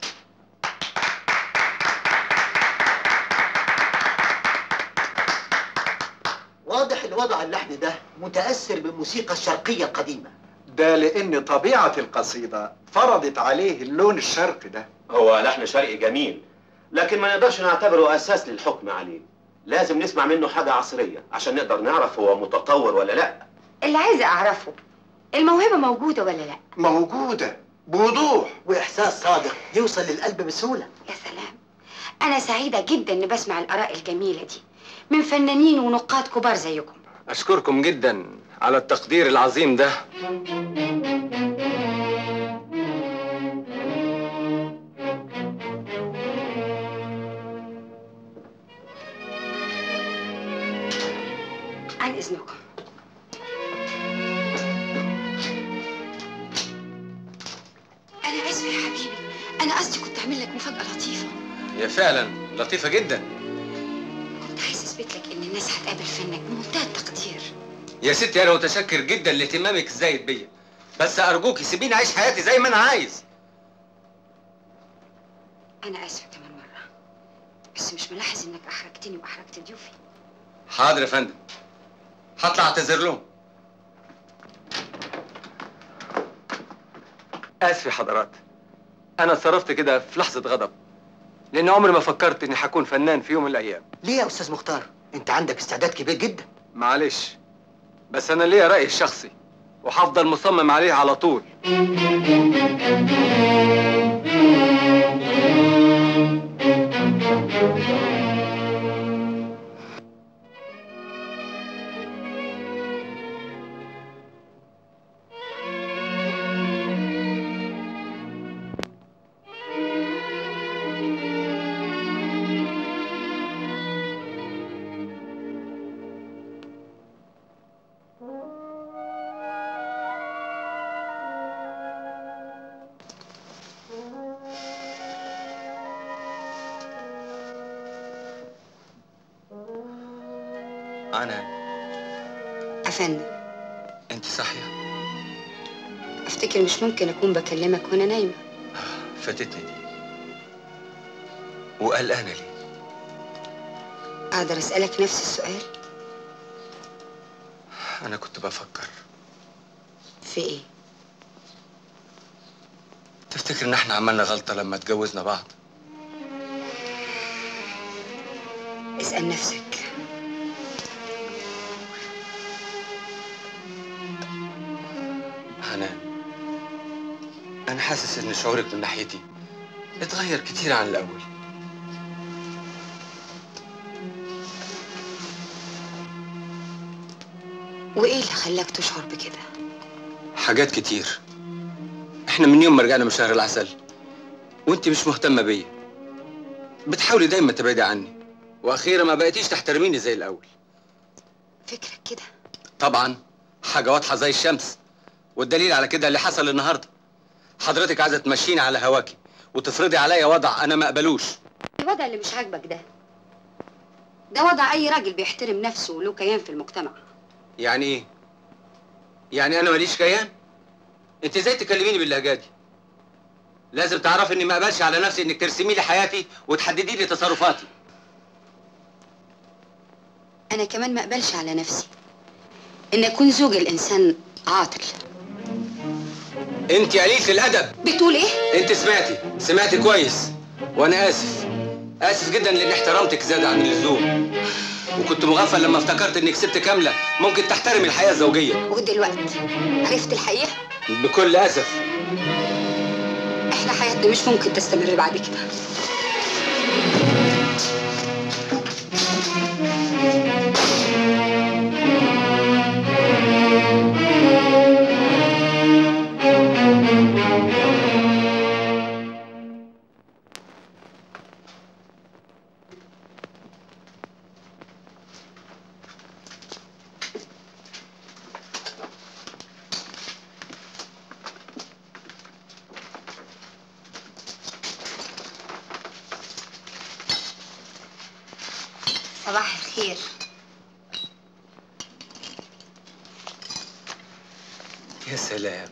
واضح ان وضع اللحن ده متاثر بالموسيقى الشرقيه القديمه ده لأن طبيعة القصيدة فرضت عليه اللون الشرقي ده هو لحن شرقي جميل لكن ما نقدرش نعتبره اساس للحكم عليه لازم نسمع منه حاجه عصريه عشان نقدر نعرف هو متطور ولا لا اللي عايزه اعرفه الموهبه موجوده ولا لا موجودة بوضوح واحساس صادق يوصل للقلب بسهوله يا سلام انا سعيده جدا اني بسمع الاراء الجميله دي من فنانين ونقاد كبار زيكم اشكركم جدا على التقدير العظيم ده عن اذنكم انا اسفه يا حبيبي انا قصدي كنت اعمل لك مفاجاه لطيفه هي فعلا لطيفة جدا كنت عايز اثبت لك ان الناس هتقابل فنك بمنتهى التقدير يا ستي انا متشكر جدا لاهتمامك الزايد بيا بس ارجوكي سيبيني اعيش حياتي زي ما انا عايز انا اسفه كمان مره بس مش ملاحظ انك احرجتني واحرجت ضيوفي حاضر يا فندم هطلع اعتذر لهم اسف يا حضرات انا اتصرفت كده في لحظه غضب لان عمري ما فكرت اني هكون فنان في يوم من الايام ليه يا استاذ مختار انت عندك استعداد كبير جدا معلش بس انا ليا رايي الشخصي وهفضل مصمم عليه على طول انا افندم انت صاحيه افتكر مش ممكن اكون بكلمك وانا نايمه فاتتني دي وقلقانه ليه اقدر اسالك نفس السؤال انا كنت بفكر في ايه تفتكر ان احنا عملنا غلطه لما اتجوزنا بعض اسال نفسك حنان انا حاسس ان شعورك من ناحيتي اتغير كتير عن الاول وايه اللي خلاك تشعر بكده حاجات كتير احنا من يوم ما رجعنا من شهر العسل وانت مش مهتمه بيا بتحاولي دايما تبعدي عني واخيرا ما بقيتيش تحترميني زي الاول فكرك كده طبعا حاجه واضحه زي الشمس والدليل على كده اللي حصل النهارده حضرتك عايزه تمشيني على هواكي وتفرضي عليا وضع انا ما اقبلوش الوضع اللي مش عاجبك ده ده وضع اي راجل بيحترم نفسه وله كيان في المجتمع يعني ايه يعني انا ماليش كيان انت ازاي تكلميني باللهجه دي لازم تعرفي اني ما اقبلش على نفسي انك ترسمي لي حياتي وتحددي لي تصرفاتي انا كمان ما اقبلش على نفسي ان اكون زوج الانسان عاطل انت قليلة الادب بتقول ايه انت سمعتي سمعتي كويس وانا اسف اسف جدا لان احترامتك زاد عن اللزوم وكنت مغفل لما افتكرت انك ست كامله ممكن تحترم الحياه الزوجيه ودلوقتي عرفت الحقيقه بكل اسف احنا حياتنا مش ممكن تستمر بعد كده صباح الخير يا سلام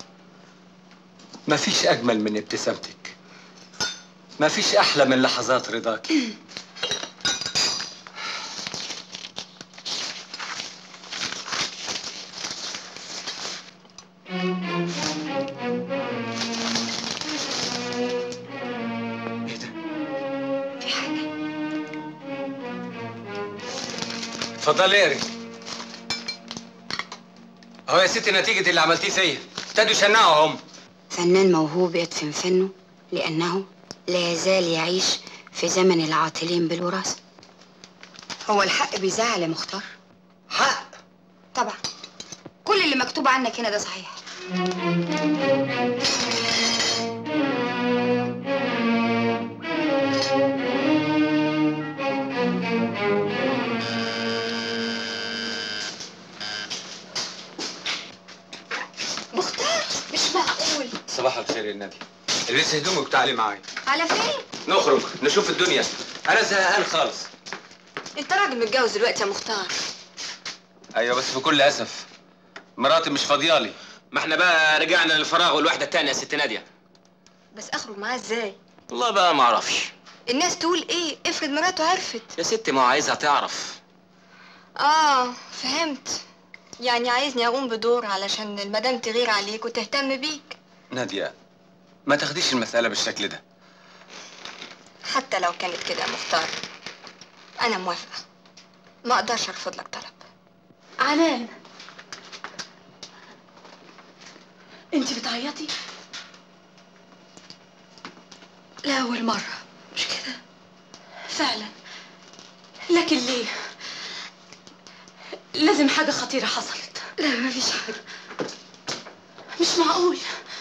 مفيش اجمل من ابتسامتك مفيش احلى من لحظات رضاك اتفضلي يا ريت اهو يا ستي نتيجة اللي عملتيه فيا ابتدوا يشنعوا هم فنان موهوب يدفن فنه لأنه لا يزال يعيش في زمن العاطلين بالوراثة هو الحق بيزعل يا مختار حق طبعا كل اللي مكتوب عنك هنا ده صحيح مختار مش معقول صباح الخير يا نادي البسي هدومك وتعالي معايا على فين؟ نخرج نشوف الدنيا انا زهقان خالص انت راجل متجوز دلوقتي يا مختار ايوه بس بكل اسف مراتي مش فاضيالي ما احنا بقى رجعنا للفراغ والوحده التانيه يا ست ناديه بس اخرج معاه ازاي والله بقى ما اعرفش الناس تقول ايه افرض مراته عرفت يا ستي ما هو عايزها تعرف اه فهمت يعني عايزني اقوم بدور علشان المدام تغير عليك وتهتم بيك نادية ما تاخديش المسألة بالشكل ده حتى لو كانت كده يا مختار انا موافقه ما اقدرش ارفض لك طلب عنان انت بتعيطي لأول مرة مش كده فعلا لكن ليه لازم حاجة خطيرة حصلت لا مفيش حاجة مش معقول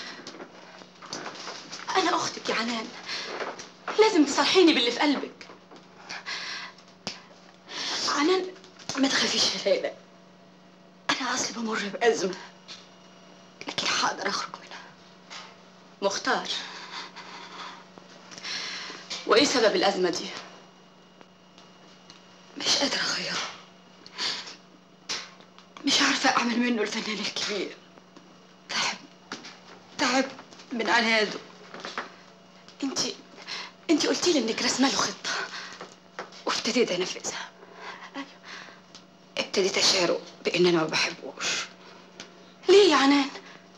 أنا أختك يا عنان لازم تصرحيني باللي في قلبك عنان ما تخافيش يا ليلى أنا أصلي بمر بأزمة لكن هقدر أخرج منها مختار وإيه سبب الأزمة دي؟ مش قادرة أغيره مش عارفة أعمل منه الفنان الكبير تعب تعب من عناده انت انت قلتي لي انك رسمه له خطه وابتديت انفذها ابتديت اشعره بان انا ما بحبوش ليه يا عنان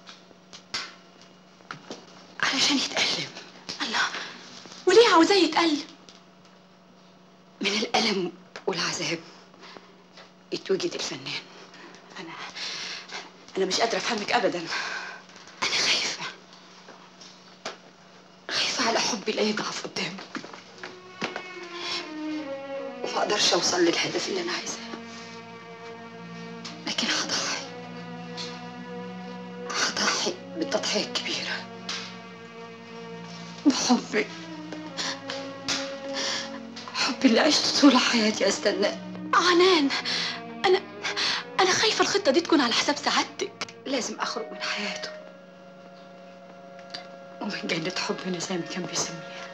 علشان يتألم الله وليه عاوزاه يتألم من الالم والعذاب يتوجد الفنان انا انا مش قادره افهمك ابدا انا خايفه خايفه على حبي لا يضعف قدامه وما اقدرش اوصل للهدف اللي انا عايزاه لكن هضحي هضحي بالتضحيه الكبيره بحبي حبي اللي عشت طول حياتي استناه عنان انا انا خايفه الخطه دي تكون على حساب سعادتك لازم اخرج من حياته ومن جنة حبنا زي ما كان بيسميها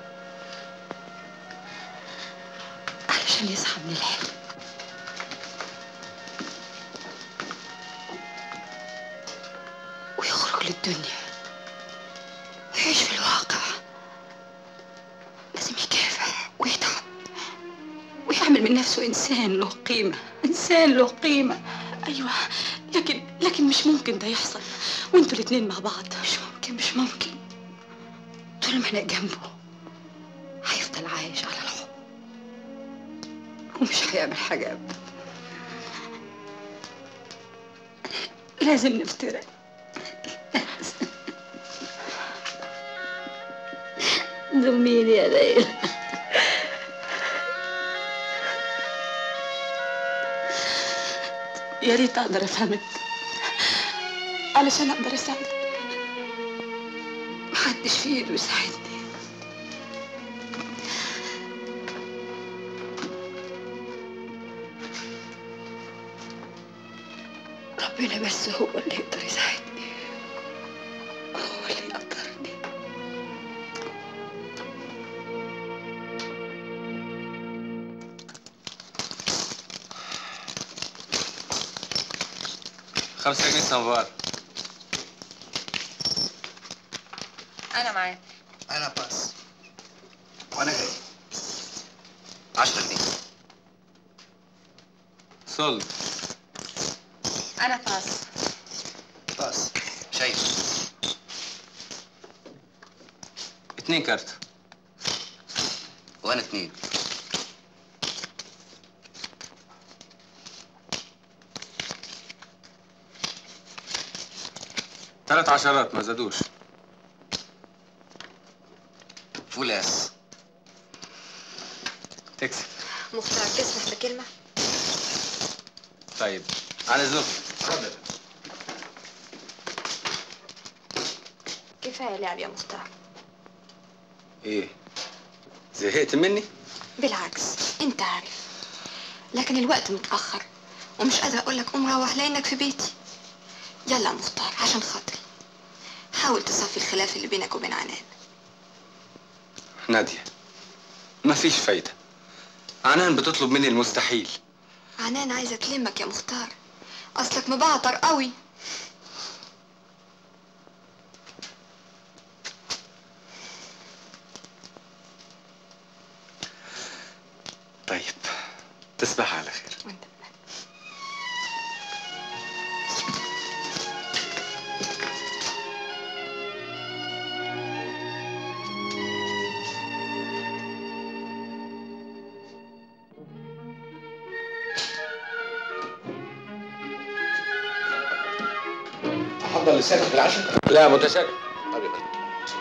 علشان يصحى من الحلم ويخرج للدنيا ويعيش في الواقع لازم يكافح ويتعب ويعمل من نفسه اساسه انسان له قيمه انسان له قيمه ايوه لكن لكن مش ممكن ده يحصل وانتوا الاتنين مع بعض مش ممكن مش ممكن طول ما انا جنبه هيفضل عايش على الحب ومش هيعمل حاجه ابدا لازم نفترق ضميني يا ليلى يا ريت اقدر افهمك علشان اقدر اساعدك محدش في ايده يساعدني ربنا بس هو اللي يقدر يساعدني هو اللي يقدرني خمسة جنيه سموار انا معاك انا باس وانا جاي 10 جنيه سولد انا باس باس شايف اتنين كارت وانا اتنين ثلاث عشرات ما زادوش فولاس تكسب مختار تسمح بكلمة طيب على ذوق اتفضل كفاية لعب يا مختار ايه زهقت مني بالعكس انت عارف لكن الوقت متأخر ومش قادرة اقول لك قوم روح لانك في بيتي يلا يا مختار عشان خاطري حاول تصفي الخلاف اللي بينك وبين عنان نادية مفيش فايدة عنان بتطلب مني المستحيل عنان عايزة تلمك يا مختار اصلك مبعتر قوي طيب تصبح على خير احضر لسانك بالعشاء لا متشكر طيب يا فندم.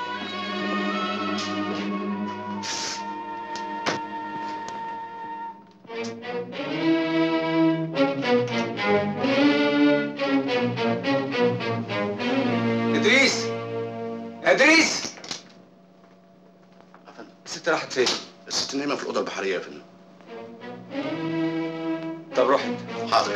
ادريس ادريس الست راحت فين؟ الست نايمه في الاوضه البحريه يا فندم طب روح حاضر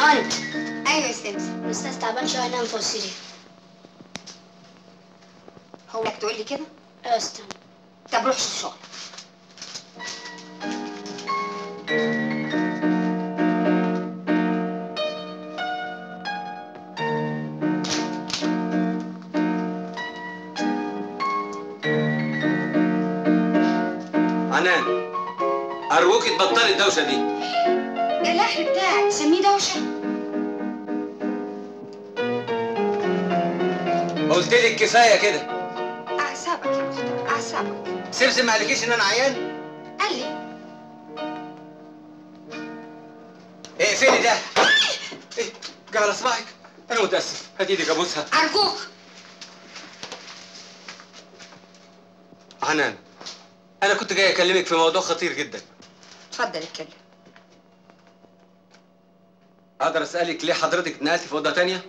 طنط ايوه يا سمسم الاستاذ تعبان شويه نام فوق السرير هو لك تقول لي كده ايوه استنى طب روح شوف شغل عنان ارجوك تبطلي الدوشه دي ده الاكل بتاعك سميه دوشه قلت لك كفايه كده اعصابك يا مختار اعصابك سمسم ما قالكيش ان انا عيان قال لي اقفلي ده ايه جه على صباعك انا متاسف هات ايدك ابوسها ارجوك عنان انا كنت جاي اكلمك في موضوع خطير جدا اتفضل اتكلم اقدر اسالك ليه حضرتك اتنقلتي في اوضه تانية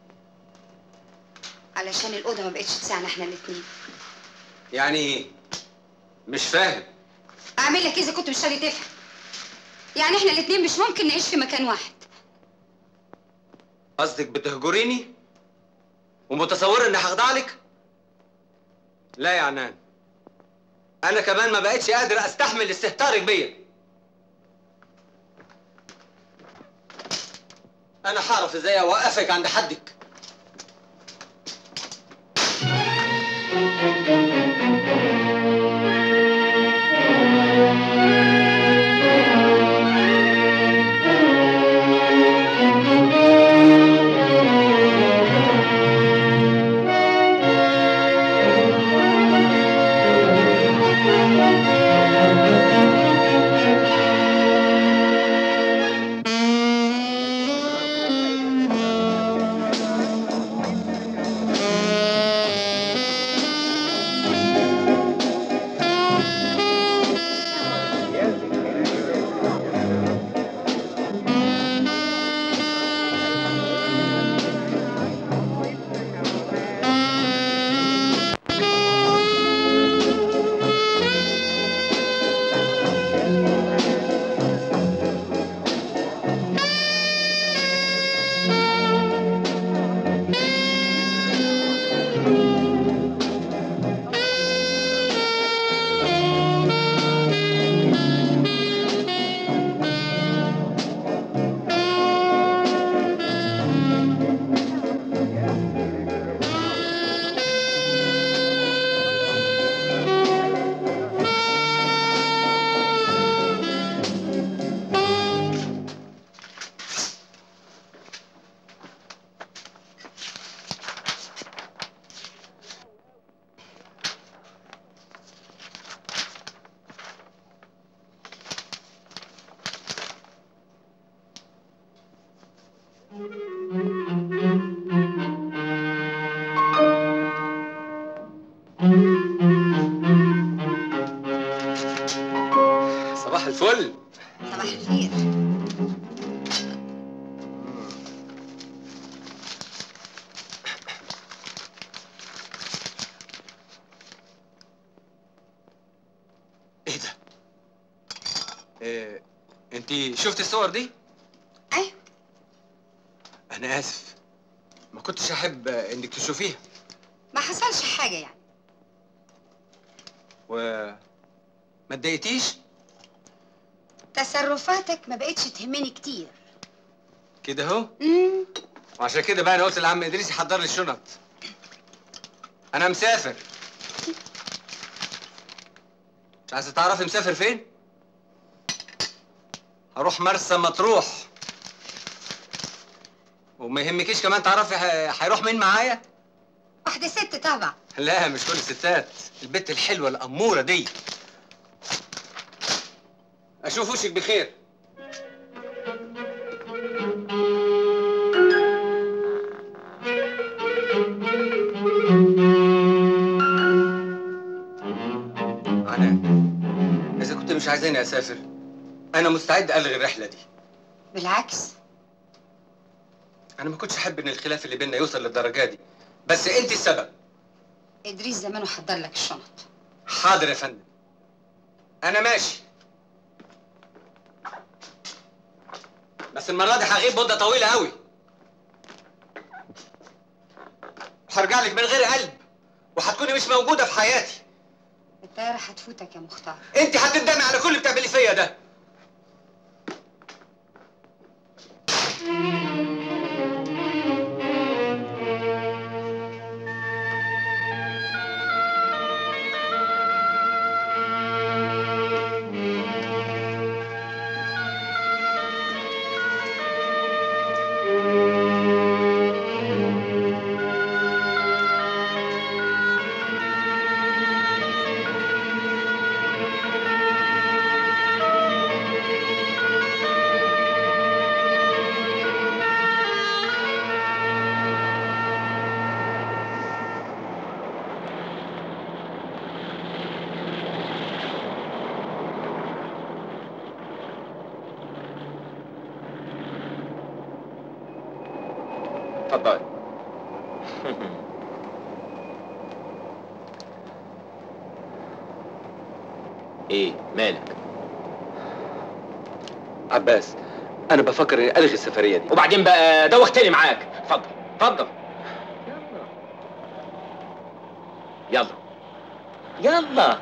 علشان الاوضه ما بقتش تسعنا احنا الاثنين يعني ايه مش فاهم اعمل لك اذا كنت مش راضي تفهم يعني احنا الاثنين مش ممكن نعيش في مكان واحد قصدك بتهجريني ومتصوره اني هخضع لك لا يا عنان انا كمان ما بقتش قادر استحمل استهتارك بيا انا هعرف ازاي اوقفك عند حدك صباح الفل صباح الخير ايه ده إيه انت شفت الصور دي ايوه انا اسف ما كنتش احب انك تشوفيها ما حصلش حاجه يعني و ما اتضايقتيش تصرفاتك ما بقتش تهمني كتير كده اهو امم وعشان كده بقى انا قلت لعم ادريس يحضر لي الشنط انا مسافر مش عايزه تعرفي مسافر فين هروح مرسى مطروح وما يهمكيش كمان تعرفي ه- هيروح مين معايا واحده ست طبعا لا مش كل الستات البت الحلوه الاموره دي اشوف وشك بخير انا اذا كنت مش عايزاني اسافر انا مستعد الغي الرحله دي بالعكس انا ما كنتش احب ان الخلاف اللي بيننا يوصل للدرجه دي بس انت السبب ادريس زمانه حضر لك الشنط حاضر يا فندم انا ماشي بس المره دي هغيب مده طويله قوي هرجع لك من غير قلب وهتكوني مش موجوده في حياتي الطياره هتفوتك يا مختار انت هتندمي على كل اللي بتعملي فيا ده اتفضل ايه مالك عباس انا بفكر اني الغي السفريه دي وبعدين بقى دوختني معاك اتفضل اتفضل يلا يلا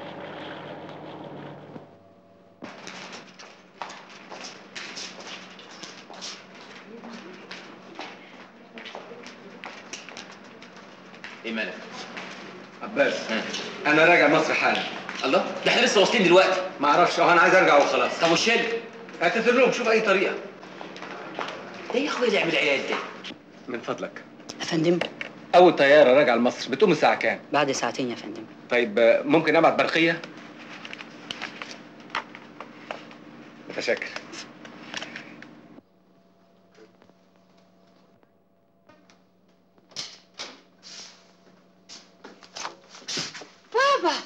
ايه مالك عباس انا راجع مصر حالا الله ده احنا لسه واصلين دلوقتي ما اعرفش انا عايز ارجع وخلاص طب والشل اعتذر لهم شوف اي طريقه ايه يا اخويا اللي يعمل عيال ده من فضلك يا فندم اول طياره راجعه لمصر بتقوم الساعه كام بعد ساعتين يا فندم طيب آه، ممكن ابعت برقيه متشكر بابا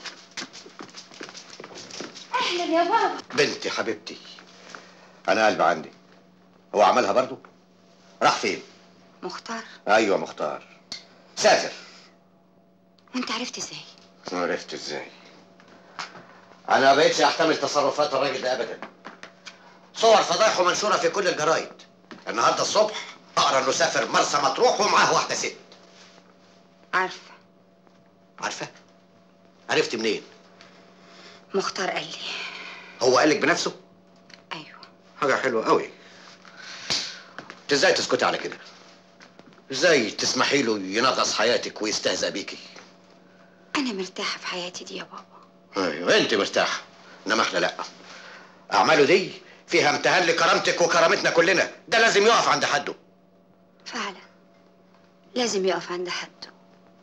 اهلا يا بابا بنتي حبيبتي انا قلب عندي هو عملها برضو راح فين مختار ايوه مختار سافر وانت عرفت ازاي عرفت ازاي انا ما بقتش احتمل تصرفات الراجل ده ابدا صور فضايحه منشوره في كل الجرايد النهارده الصبح اقرا انه سافر مرسى مطروح ومعاه واحده ست عارفه عارفه عرفت منين مختار قال لي هو قالك بنفسه ايوه حاجه حلوه قوي انت ازاي تسكتي على كده ازاي تسمحي له ينغص حياتك ويستهزأ بيكي انا مرتاحه في حياتي دي يا بابا ايوه انت مرتاحه انما احنا لا اعماله دي فيها امتهان لكرامتك وكرامتنا كلنا ده لازم يقف عند حده فعلا لازم يقف عند حده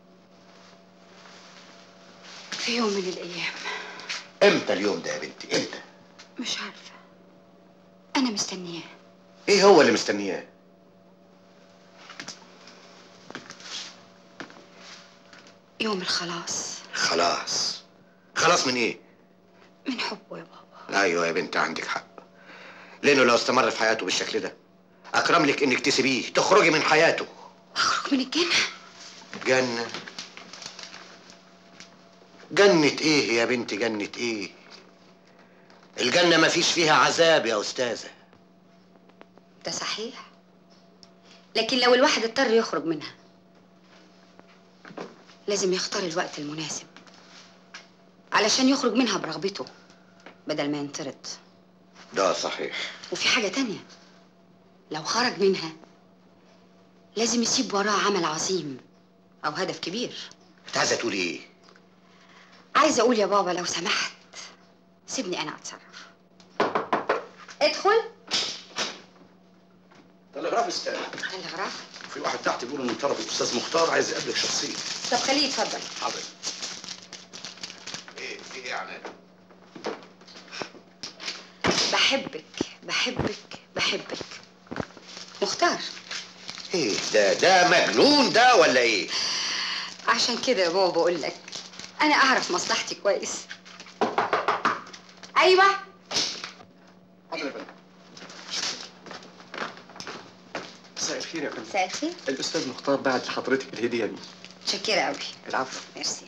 في يوم من الايام امتى اليوم ده يا بنتي امتى مش عارفه انا مستنياه ايه هو اللي مستنياه يوم الخلاص خلاص خلاص من ايه من حبه يا بابا ايوه يا بنت عندك حق لانه لو استمر في حياته بالشكل ده اكرم لك انك تسيبيه تخرجي من حياته اخرج من الجنه جنة جنة ايه يا بنت جنة ايه الجنة ما فيش فيها عذاب يا استاذة ده صحيح لكن لو الواحد اضطر يخرج منها لازم يختار الوقت المناسب علشان يخرج منها برغبته بدل ما ينطرد ده صحيح وفي حاجة تانية لو خرج منها لازم يسيب وراه عمل عظيم أو هدف كبير انت عايزة تقولي ايه عايزة أقول يا بابا لو سمحت سيبني أنا أتصرف ادخل تلغراف استاذ الغرف في واحد تحت بيقول من طرف الاستاذ مختار عايز يقابلك شخصيا طب خليه يتفضل حاضر ايه في ايه عناد بحبك بحبك بحبك مختار ايه ده ده مجنون ده ولا ايه عشان كده يا بابا بقول لك انا اعرف مصلحتي كويس ايوه حاضر يا فندم مساء الخير يا فندم مساء الخير الاستاذ مختار بعت لحضرتك الهديه دي شكرا قوي العفو ميرسي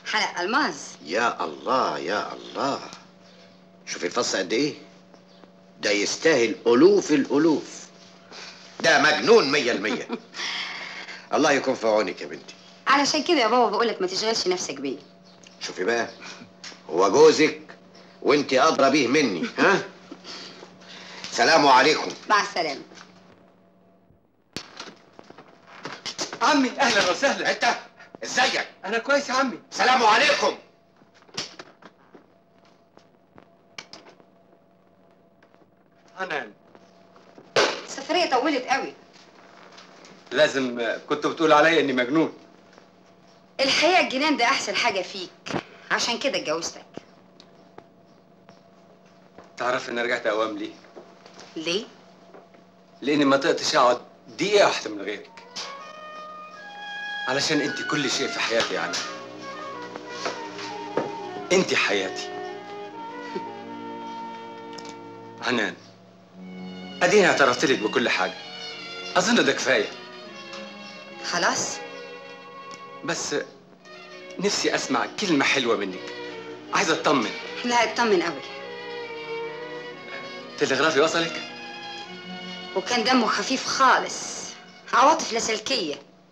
حلق الماظ يا الله يا الله شوفي الفص قد ايه ده يستاهل الوف الالوف ده مجنون مية المية الله يكون في عونك يا بنتي علشان كده يا بابا بقولك ما تشغلش نفسك بيه شوفي بقى هو جوزك وانت ادرى بيه مني ها سلام عليكم مع السلامه عمي اهلا وسهلا انت ازيك انا كويس يا عمي سلام عليكم حنان السفريه طولت قوي لازم آه، كنت بتقول عليا اني مجنون الحقيقه الجنان ده احسن حاجه فيك عشان كده اتجوزتك تعرف اني رجعت اوام ليه ليه لاني ما طقتش اقعد دقيقه واحده من غيرك علشان انت كل شيء في حياتي يعني انت حياتي حنان اديني اعترفت لك بكل حاجه اظن ده كفايه خلاص بس نفسي اسمع كلمه حلوه منك عايز اطمن لا اطمن قوي تلغرافي وصلك وكان دمه خفيف خالص عواطف لاسلكيه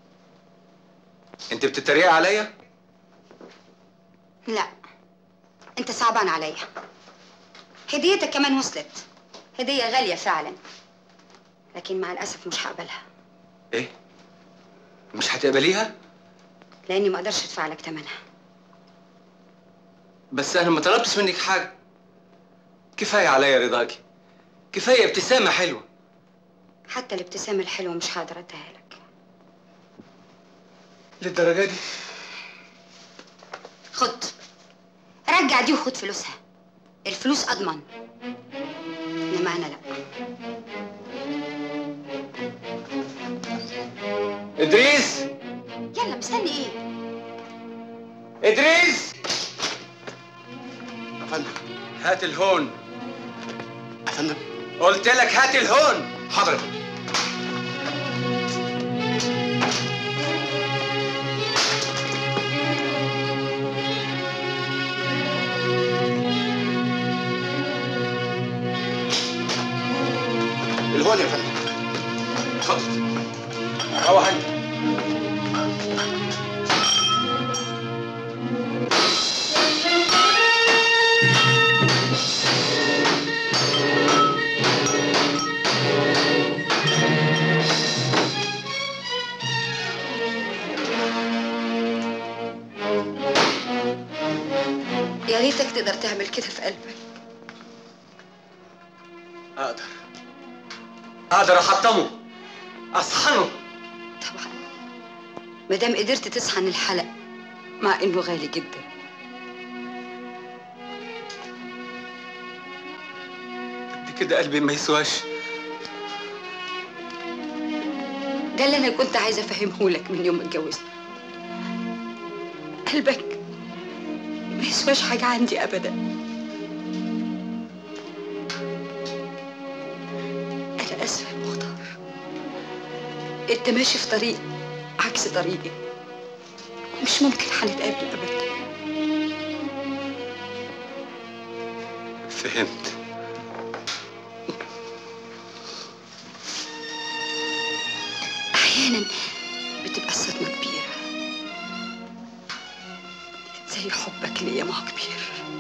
انت بتتريق عليا لا انت صعبان عليا هديتك كمان وصلت هدية غالية فعلا لكن مع الأسف مش هقبلها ايه مش هتقبليها لأني ما أقدرش أدفع لك ثمنها بس انا ما طلبتش منك حاجه كفايه عليا رضاكي كفايه ابتسامه حلوه حتى الابتسامة الحلوة مش هقدر أديها لك للدرجه دي خد رجع دي وخد فلوسها الفلوس أضمن إنما أنا لأ ادريس يلا مستني إيه؟ ادريس يا فندم هات الهون يا فندم قلت لك هات الهون حاضر يا فندم الهون يا فندم اتفضل روح انت يا ريتك تقدر تعمل كده في قلبك اقدر اقدر احطمه اصحنه طبعا مادام قدرت تصحن الحلق مع إنه غالي جدا قد كده قلبي ما يسواش ده اللي أنا كنت عايزة أفهمه لك من يوم ما اتجوزنا قلبك ما يسواش حاجة عندي أبدا أنا آسفة يا مختار أنت ماشي في طريق عكس طريقي مش ممكن هنتقابل أبدا فهمت أحيانا بتبقى الصدمة كبيرة زي حبك ليا ما هو كبير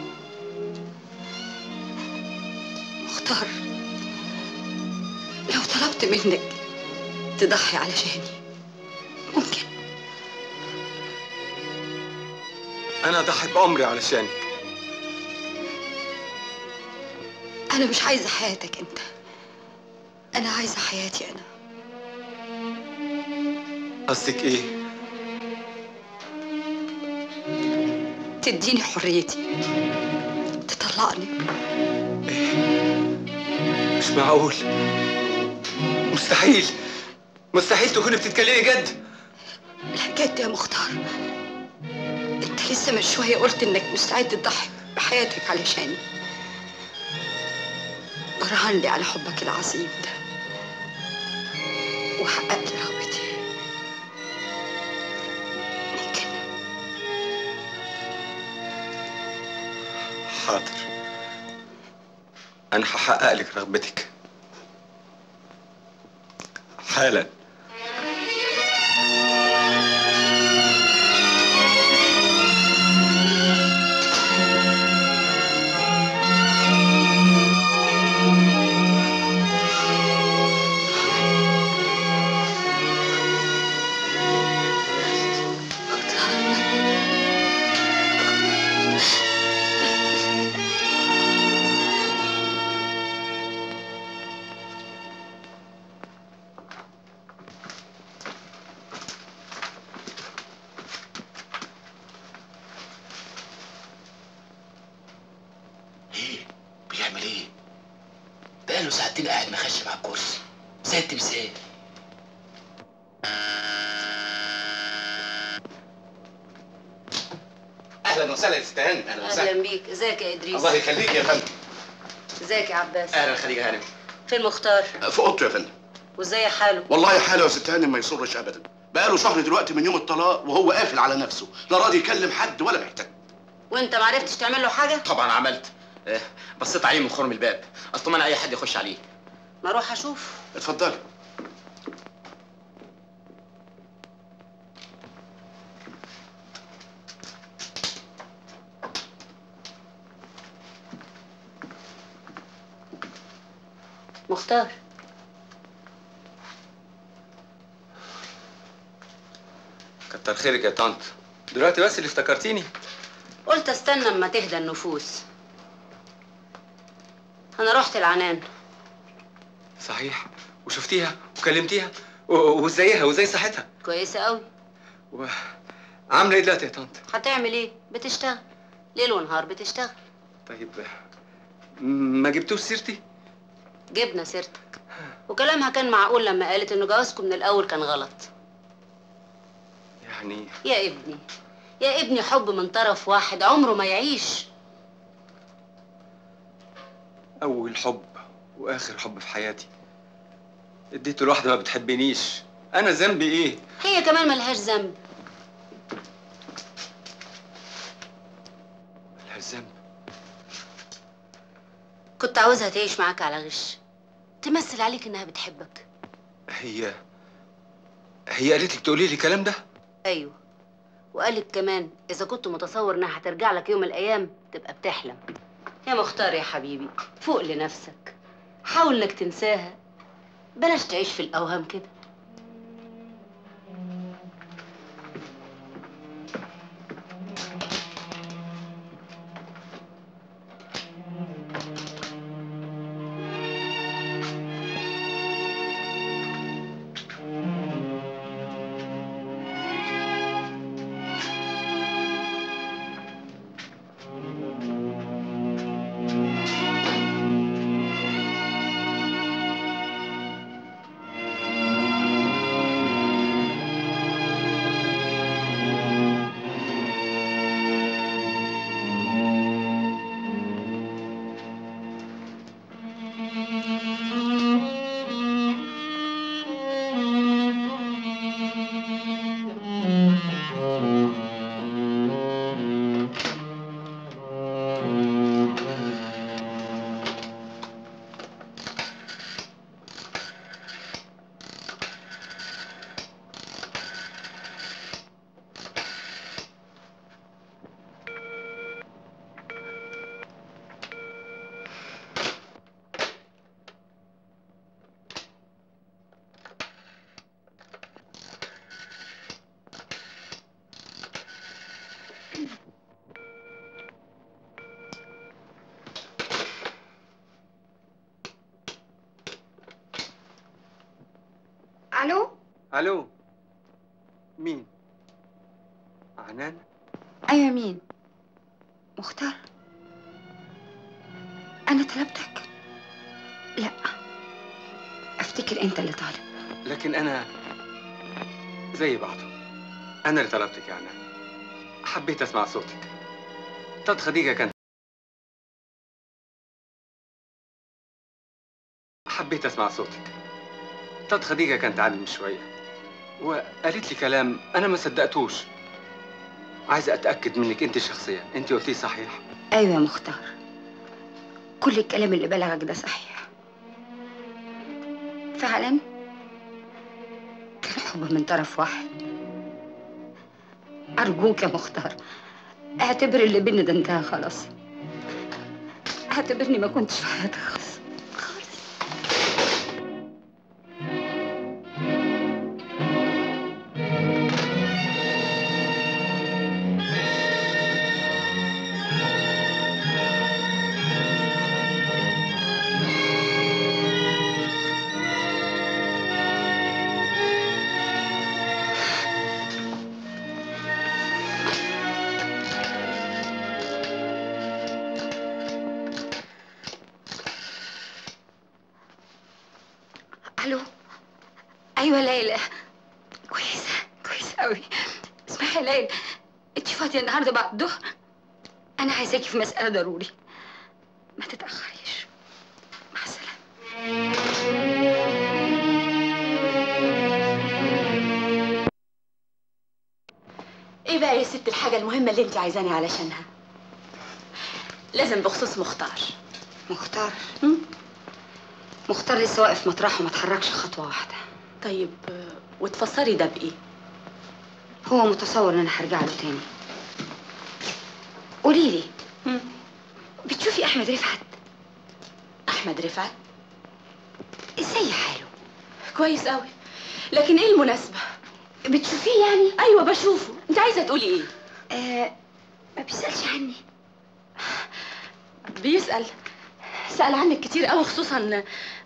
مختار لو طلبت منك تضحي علشاني ممكن انا اضحي بعمري علشانك أنا مش عايزة حياتك أنت أنا عايزة حياتي أنا قصدك ايه تديني حريتي تطلقني مش معقول مستحيل مستحيل تكوني بتتكلمي جد لا جد يا مختار انت لسه من شويه قلت انك مستعد تضحي بحياتك علشاني برهن لي على حبك العظيم ده وحقق لي رغبتي ممكن حاضر انا هحقق لك رغبتك حالا ايه بيعمل ايه بقاله ساعتين قاعد مخشب على الكرسي زي التمثال اهلا وسهلا يا ست هانم اهلا وسهلا اهلا بيك ازيك يا ادريس الله يخليك يا فندم ازيك يا عباس اهلا خليك هانم فين مختار في اوضته يا فندم وازاي حاله والله حاله يا ست هانم ما يسرش ابدا بقاله شهر دلوقتي من يوم الطلاق وهو قافل على نفسه لا راضي يكلم حد ولا محتاج وانت ما عرفتش تعمل له حاجه طبعا عملت آه، بصيت عليه من خرم الباب اصل ما انا اي حد يخش عليه ما اروح اشوف اتفضلي مختار كتر خيرك يا طنط دلوقتي بس اللي افتكرتيني قلت استنى اما تهدى النفوس انا رحت العنان صحيح وشفتيها وكلمتيها و- وازايها وازاي صحتها كويسه قوي و... عامله ايه دلوقتي يا طنط هتعمل ايه بتشتغل ليل ونهار بتشتغل طيب ما جبتوش سيرتي جبنا سيرتك وكلامها كان معقول لما قالت انه جوازكم من الاول كان غلط يعني يا ابني يا ابني حب من طرف واحد عمره ما يعيش اول حب واخر حب في حياتي اديته لواحده ما بتحبنيش انا ذنبي ايه هي كمان ملهاش ذنب ملهاش ذنب كنت عاوزها تعيش معاك على غش تمثل عليك انها بتحبك هي هي قالت لك تقولي لي الكلام ده ايوه وقالت كمان اذا كنت متصور انها هترجع لك يوم من الايام تبقى بتحلم يا مختار يا حبيبي فوق لنفسك حاول انك تنساها بلاش تعيش في الاوهام كده الو الو مين عنان ايوه مين مختار انا طلبتك لا افتكر انت اللي طالب لكن انا زي بعضه انا اللي طلبتك يا عنان حبيت اسمع صوتك طب خديجه كانت حبيت اسمع صوتك طب خديجه كانت عندي من شويه وقالت لي كلام انا ما صدقتوش عايز اتاكد منك انت شخصيا انت قلتيه صحيح ايوه يا مختار كل الكلام اللي بلغك ده صحيح فعلا كان حب من طرف واحد أرجوك يا مختار اعتبر اللي بينا ده انتهى خلاص اعتبرني ما كنتش في حياتك خالص الو ايوه ليلى كويسه كويسه قوي اسمعي يا ليلى انت فاضيه النهارده بعد الظهر انا عايزاكي في مساله ضروري ما تتاخريش مع السلامه ايه بقى يا ست الحاجة المهمة اللي انت عايزاني علشانها لازم بخصوص مختار مختار مختار لسه واقف مطرحه ما اتحركش خطوه واحده طيب وتفسري ده بايه هو متصور ان انا هرجع له تاني قولي لي بتشوفي احمد رفعت احمد رفعت ازاي حاله كويس قوي لكن ايه المناسبة بتشوفيه يعني ايوه بشوفه انت عايزة تقولي ايه آه ما بيسألش عني بيسأل سأل عنك كتير قوي خصوصا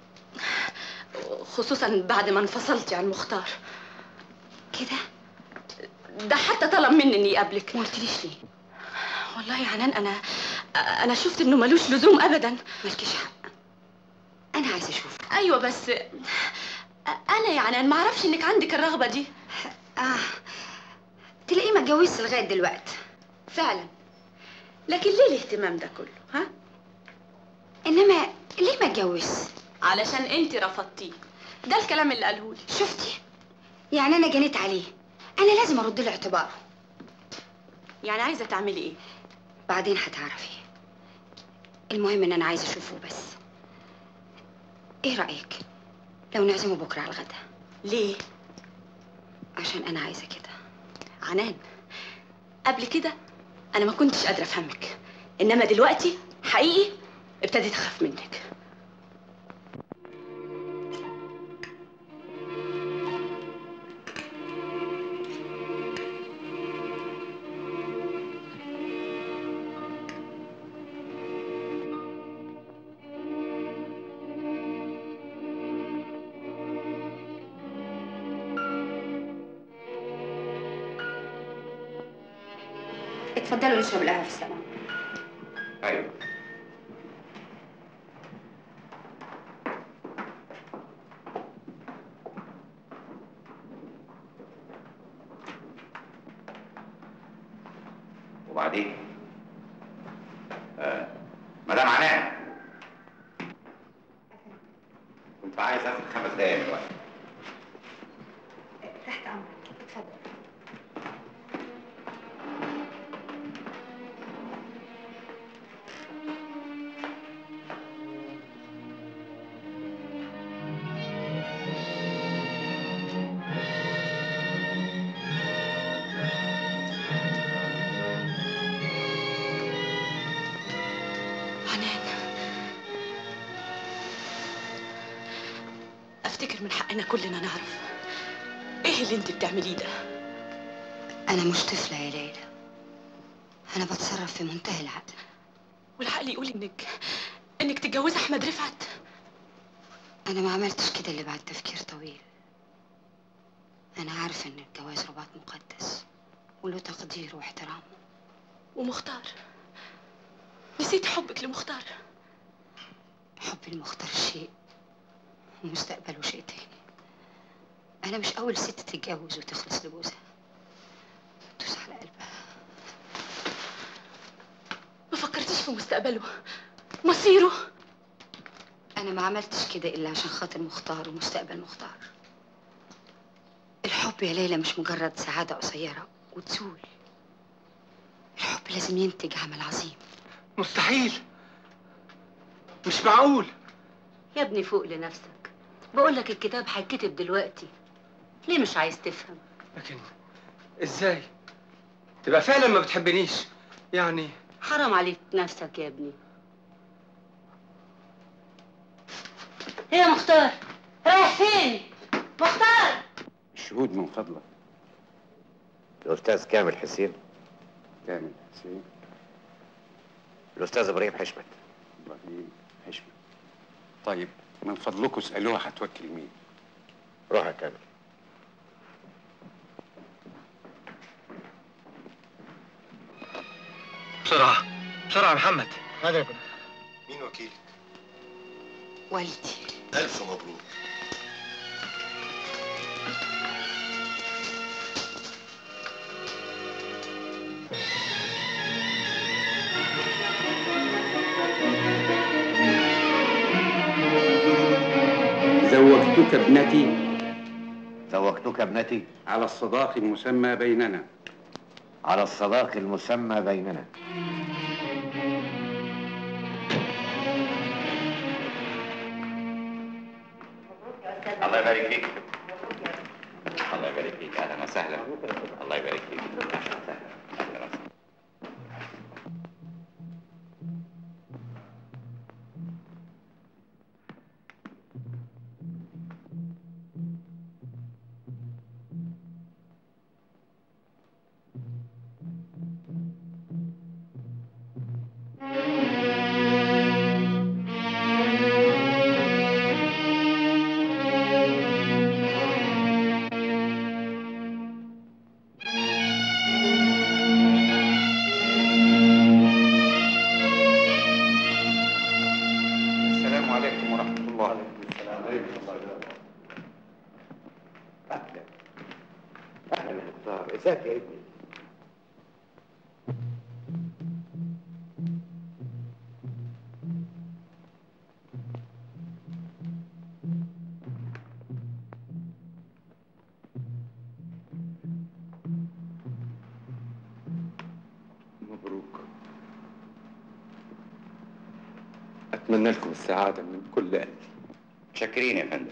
خصوصا بعد ما انفصلتي عن مختار كده ده حتى طلب مني اني اقابلك ما قلتليش ليه والله يا عنان انا انا شفت انه ملوش لزوم ابدا مالكيش حق انا عايزه اشوفك ايوه بس انا يا عنان ما اعرفش انك عندك الرغبه دي اه تلاقيه ما اتجوزش لغايه دلوقتي فعلا لكن ليه الاهتمام ده كله ها انما ليه ما اتجوزش علشان انت رفضتيه ده الكلام اللي قاله لي شفتي يعني انا جنيت عليه انا لازم ارد له اعتباره يعني عايزه تعملي ايه بعدين هتعرفي المهم ان انا عايزه اشوفه بس ايه رايك لو نعزمه بكره على الغدا ليه عشان انا عايزه كده عنان قبل كده انا ما كنتش قادره افهمك انما دلوقتي حقيقي ابتديت اخاف منك اتفضلوا نشرب القهوه في السلام ايوه وبعدين آه. مدام عنان كنت عايز اخد خمس دقايق دلوقتي تحت امرك اتفضل عنان افتكر من حقنا كلنا نعرف ايه اللي انت بتعمليه ده انا مش طفله يا ليلى انا بتصرف في منتهى العقل والعقل يقول انك انك تتجوزي احمد رفعت انا ما عملتش كده اللي بعد تفكير طويل انا عارفه ان الجواز رباط مقدس وله تقديره واحترامه ومختار نسيت حبك لمختار حب المختار شيء ومستقبله شيء تاني انا مش اول ست تتجوز وتخلص لجوزها تدوس على قلبها ما فكرتيش في مستقبله مصيره انا ما عملتش كده الا عشان خاطر مختار ومستقبل مختار الحب يا ليلى مش مجرد سعاده قصيره وتزول الحب لازم ينتج عمل عظيم مستحيل مش معقول يا ابني فوق لنفسك بقول لك الكتاب هيتكتب دلوقتي ليه مش عايز تفهم لكن ازاي تبقى فعلا ما بتحبنيش يعني حرام عليك نفسك يا ابني ايه يا مختار رايح فين مختار الشهود من فضلك الاستاذ كامل حسين كامل حسين الاستاذ ابراهيم حشمت ابراهيم حشمت طيب من فضلكم اسالوها هتوكل مين روح يا كامل بسرعة بسرعة يا محمد حاضر مين وكيلك؟ والدي ألف مبروك زوجتك ابنتي زوجتك ابنتي على الصداق المسمى بيننا على الصداق المسمى بيننا الله يبارك فيك الله يبارك فيك اهلا وسهلا الله يبارك فيك اهلا وسهلا أهلاً وسهلاً. السلام عليكم ورحمه الله وعليكم السلام أهلا أهلا يا مختار ازيك يا ابني مبروك اتمنى لكم السعاده من كل قلبي شاكرين يا فندم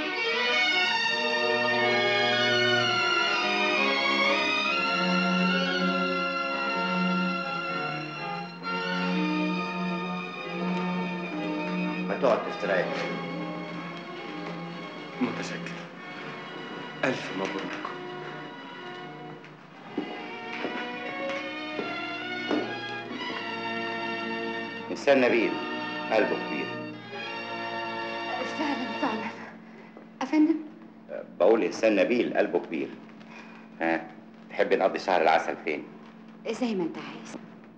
ما تقعد تستريح متشكر الف مبروك انسان نبيل قلبه كبير فعلا فعلا افندم بقول انسان نبيل قلبه كبير ها تحب نقضي شهر العسل فين زي ما انت عايز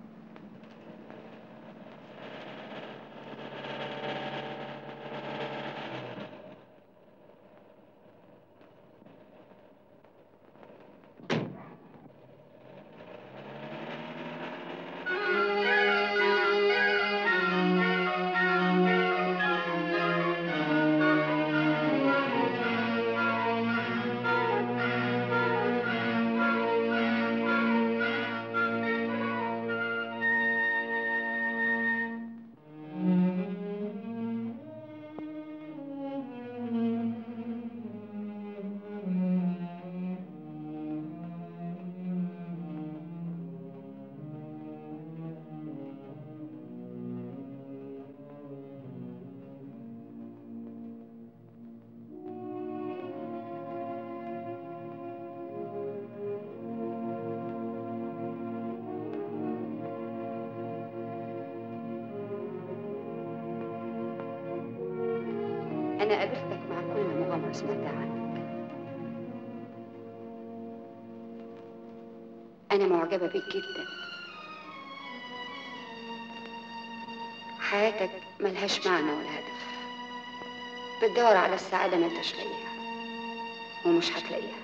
انا قابلتك مع كل مغامره سمعتها عنك انا معجبه بيك جدا حياتك ملهاش معنى ولا هدف بتدور على السعاده ما انتش لاقيها ومش هتلاقيها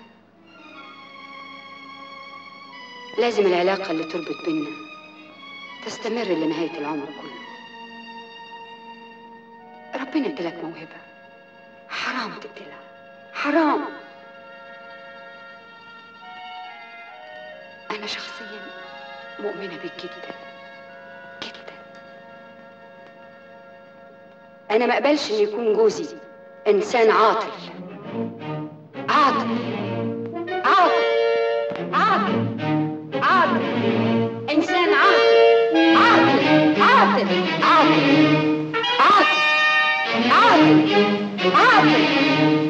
لازم العلاقه اللي تربط بينا تستمر لنهايه العمر كله ربنا ادالك موهبه حرام تقتلها حرام أنا شخصيا مؤمنة بيك جدا جدا انا ما اقبلش ان يكون جوزي انسان عاطل عاطل عاطل عاطل عاطل انسان عاطل عاطل عاطل عاطل عاطل عاطل عاطل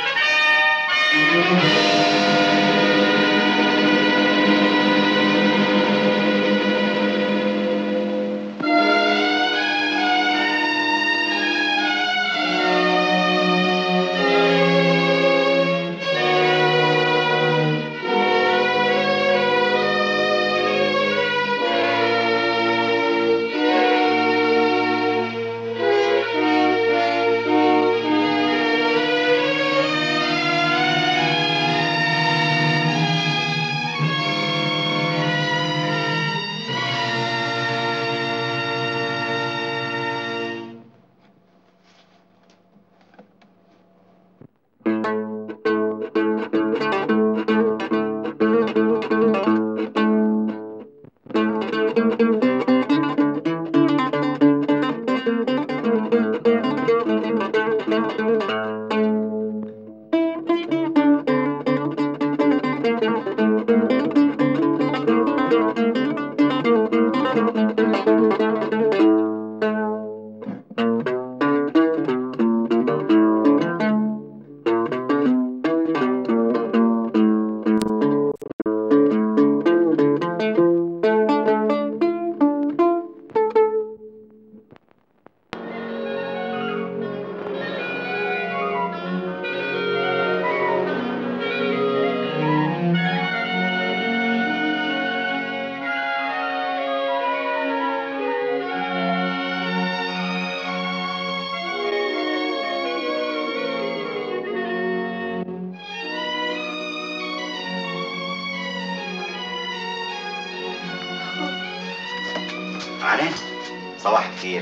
عنان صباح الخير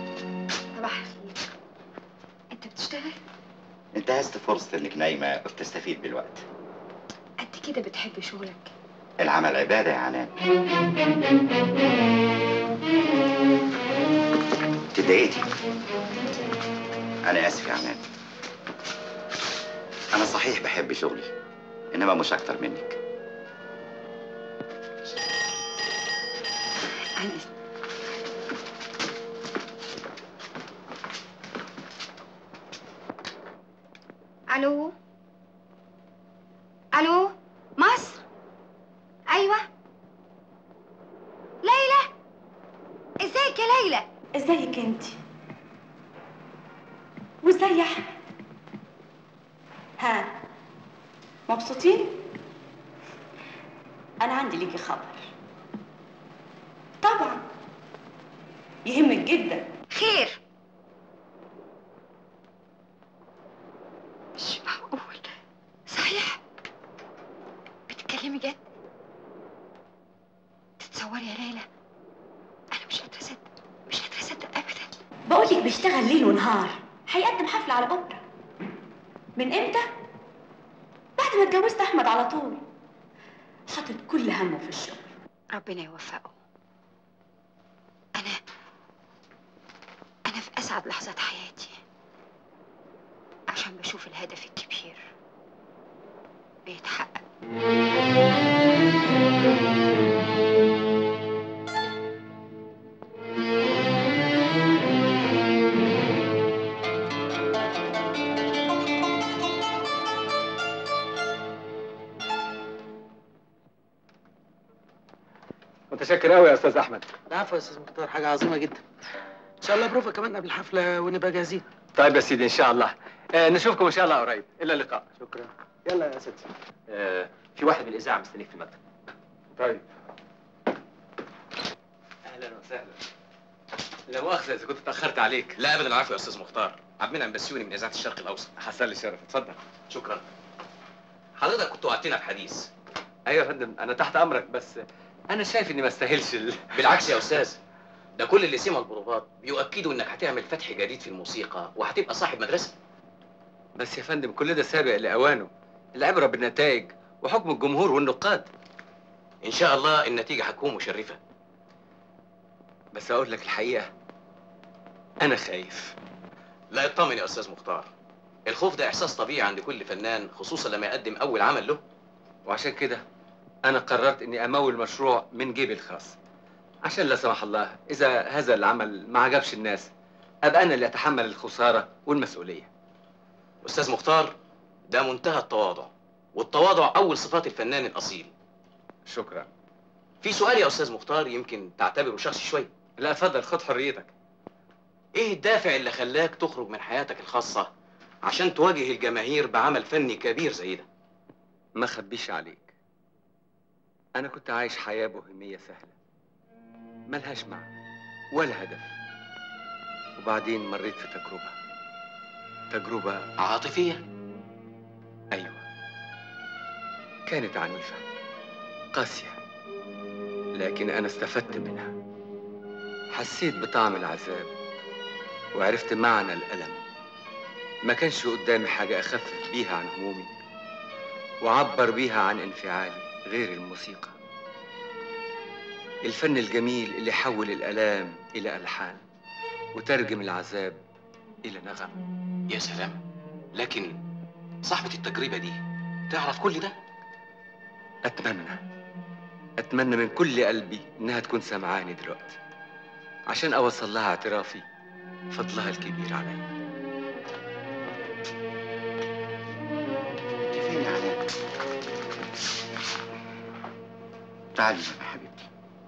صباح الخير انت بتشتغل انتهزت فرصة انك نايمة وبتستفيد بالوقت قد كده بتحب شغلك العمل عبادة يا عنان تضايقتي انا اسف يا عنان انا صحيح بحب شغلي انما مش اكتر منك عن إذن. الو الو مصر ايوه ليلى ازيك يا ليلى ازيك انت وازاي يا احمد ها مبسوطين انا عندي ليكي خبر طبعا يهمك جدا خير مش معقول صحيح بتتكلمي جد تتصوري يا ليلى انا مش قادره اصدق مش قادره اصدق ابدا بقولك بيشتغل ليل ونهار هيقدم حفلة على أوبرا من امتى؟ بعد ما اتجوزت أحمد على طول حاطط كل همه في الشغل ربنا يوفقه انا انا في اسعد لحظات حياتي عشان بشوف الهدف الكبير بيتحقق متشكر قوي يا استاذ احمد العفو يا استاذ مختار حاجه عظيمه جدا ان شاء الله بروفا كمان قبل الحفله ونبقى جاهزين طيب يا سيدي ان شاء الله آه نشوفكم ان شاء الله قريب الى اللقاء شكرا يلا يا ستي آه في واحد من الاذاعه مستنيك في المكتب طيب اهلا وسهلا لا مؤاخذه اذا كنت اتاخرت عليك لا ابدا العفو يا استاذ مختار عبد المنعم بسيوني من اذاعه الشرق الاوسط حصل لي شرف اتفضل شكرا حضرتك كنت وعدتنا بحديث ايوه يا فندم انا تحت امرك بس انا شايف اني ما استاهلش ال... بالعكس يا استاذ ده كل اللي سمعوا البروفات بيؤكدوا انك هتعمل فتح جديد في الموسيقى وهتبقى صاحب مدرسه بس يا فندم كل ده سابق لاوانه العبره بالنتائج وحكم الجمهور والنقاد ان شاء الله النتيجه هتكون مشرفه بس اقول لك الحقيقه انا خايف لا يطمن يا استاذ مختار الخوف ده احساس طبيعي عند كل فنان خصوصا لما يقدم اول عمل له وعشان كده انا قررت اني امول المشروع من جيبي الخاص عشان لا سمح الله اذا هذا العمل ما عجبش الناس ابقى انا اللي اتحمل الخساره والمسؤوليه استاذ مختار ده منتهى التواضع والتواضع اول صفات الفنان الاصيل شكرا في سؤال يا استاذ مختار يمكن تعتبره شخصي شويه لا اتفضل خد حريتك ايه الدافع اللي خلاك تخرج من حياتك الخاصه عشان تواجه الجماهير بعمل فني كبير زي ده ما خبيش عليك انا كنت عايش حياه بوهيميه سهله ملهاش معنى ولا هدف وبعدين مريت في تجربه تجربه عاطفيه ايوه كانت عنيفه قاسيه لكن انا استفدت منها حسيت بطعم العذاب وعرفت معنى الالم ما كانش قدامي حاجه اخفف بيها عن همومي وعبر بيها عن انفعالي غير الموسيقى الفن الجميل اللي حول الالام الى الحان وترجم العذاب الى نغم يا سلام لكن صاحبة التجربة دي تعرف كل ده اتمنى اتمنى من كل قلبي انها تكون سامعاني دلوقتي عشان اوصل لها اعترافي فضلها الكبير عليا فين يا علاء؟ تعالي يا حبيبتي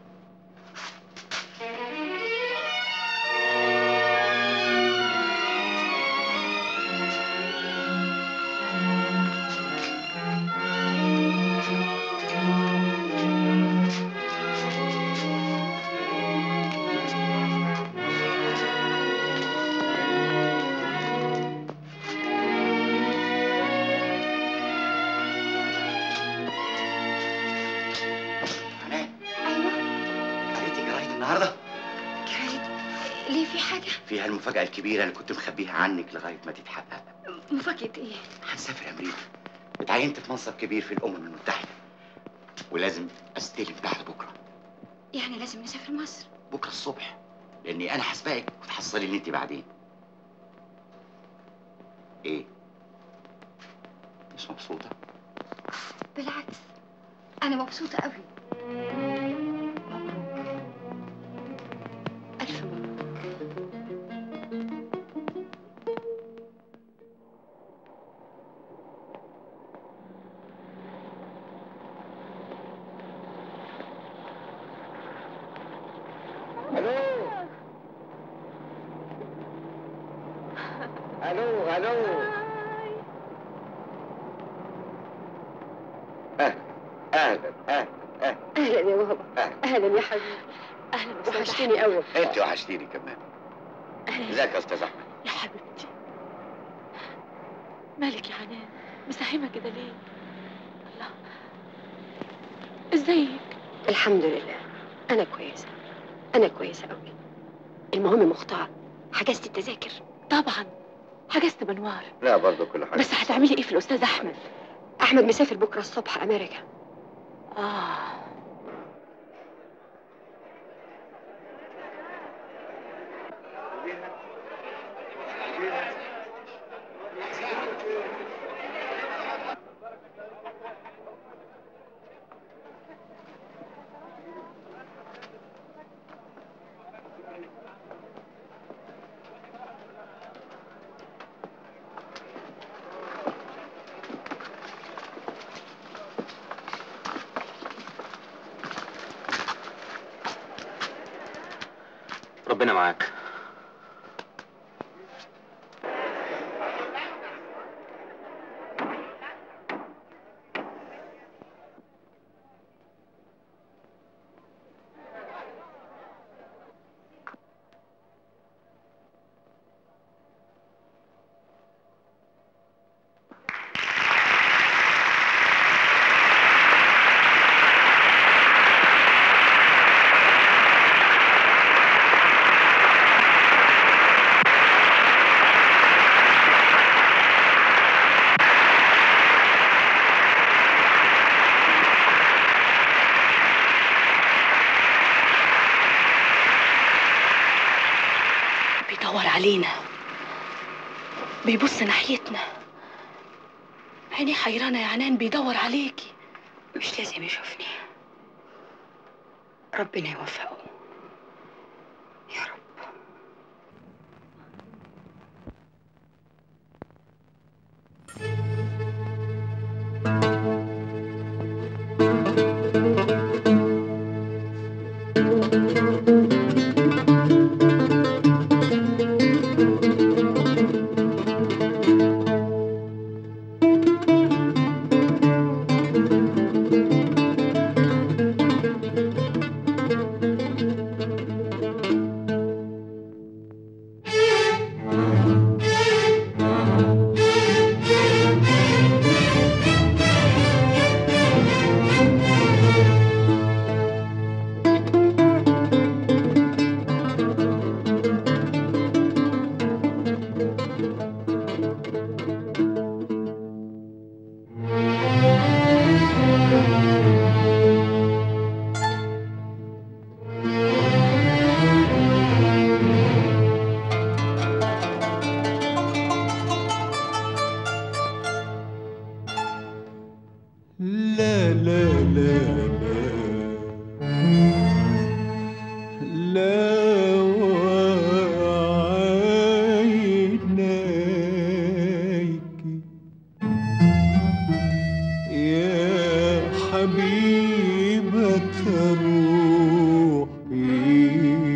قريتي جرايد النهارده؟ ليه في حاجة؟ فيها المفاجأة الكبيرة اللي كنت مخبيها عنك لغاية ما تتحقق مفاجأة ايه؟ هنسافر أمريكا اتعينت في منصب كبير في الأمم المتحدة ولازم أستلم بعد بكرة يعني لازم نسافر مصر بكرة الصبح لأني أنا هسبقك وتحصلي اللي أنت بعدين إيه؟ مش مبسوطة؟ بالعكس أنا مبسوطة قوي ألف مبروك الو الو الو أهلا أهلا أهلا اهلا يا بابا اهلا يا حبيبي اهلا وحشتني قوي أنت وحشتيني كمان ازيك يا أستاذ أحمد؟ يا حبيبتي مالك يا عنان مساهمة كده ليه الله ازيك الحمد لله أنا كويسة أنا كويسة أوي المهم مختار حجزت التذاكر طبعا حجزت بنوار لا برضه كل حاجة بس هتعملي ايه في الاستاذ احمد أحمد مسافر بكرة الصبح أمريكا اه ربنا معاك بيدور علينا بيبص ناحيتنا عيني حيرانة يا عنان بيدور عليكي مش لازم يشوفني ربنا يوفقه لا لا لا لا لا وعينيك يا حبيبة روحي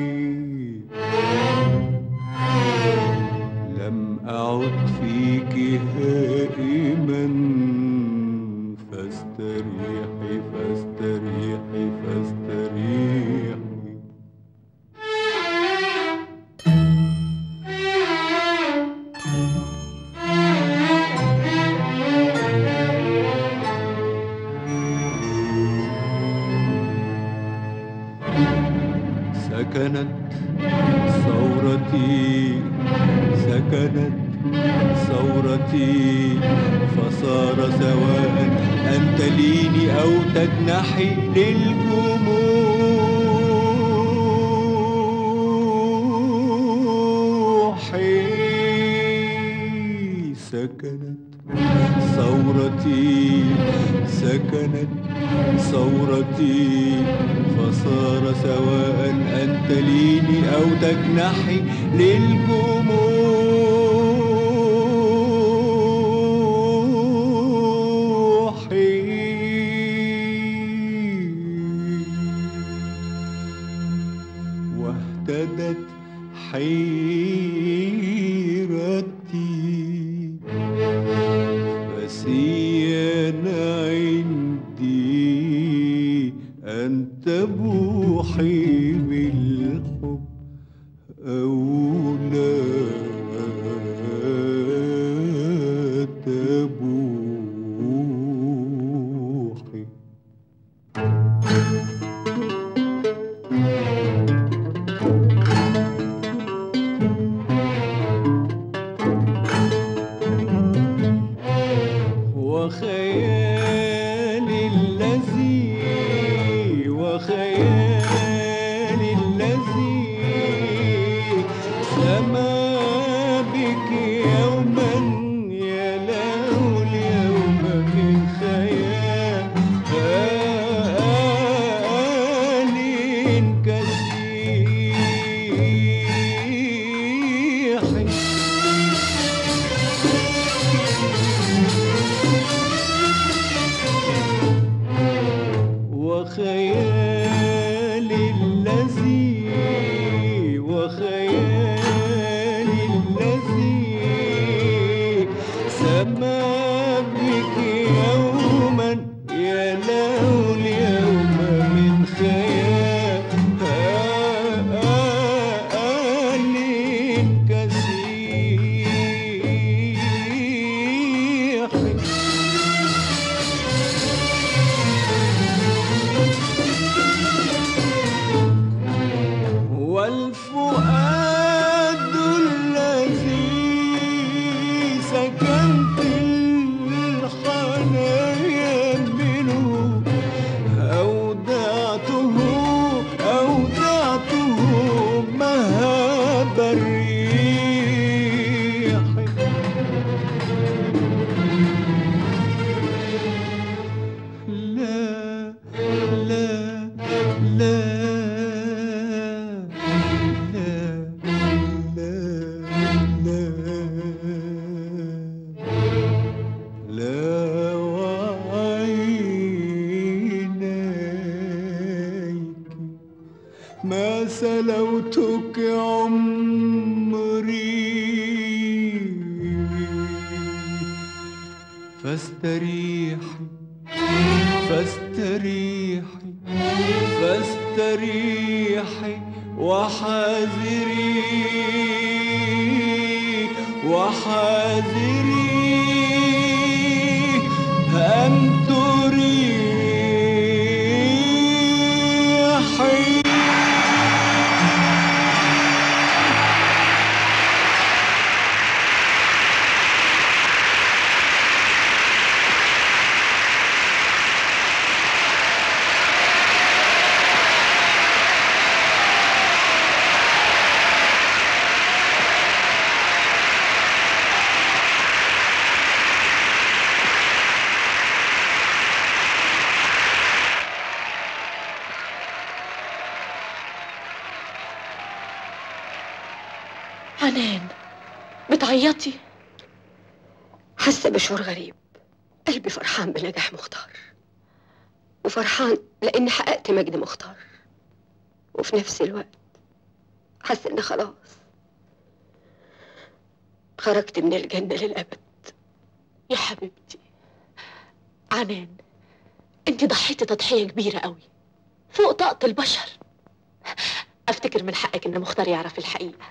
لم أعد فيك هائما فاستريحي فاستريحي فاستريحي سكنت ثورتي سكنت ثورتي فصار سواء أن تليني أو تجنحي للجموح سكنت ثورتي سكنت ثورتي فصار سواء أن تليني أو تجنحي للجموح واهتدت حيرتي فسيان عندي أن تبوحي بالحب أو لا تبوحي وخيالي الذي وخيالي الذي سما بك يوما يا له اليوم من خيال وخيالي الذي وخيالي الذي سما بك يوما يا له اليوم من خيال كسيح لا لا لا وعينيك ما سلوتك عمري فاستريحي فاستريحي فاستريحي وحاذري وحاذري أن تريحي عنان بتعيطي حاسه بشعور غريب قلبي فرحان بنجاح مختار وفرحان لاني حققت مجد مختار وفي نفس الوقت حاسه ان خلاص خرجت من الجنه للابد يا حبيبتي عنان انت ضحيتي تضحيه كبيره قوي فوق طاقه البشر افتكر من حقك ان مختار يعرف الحقيقه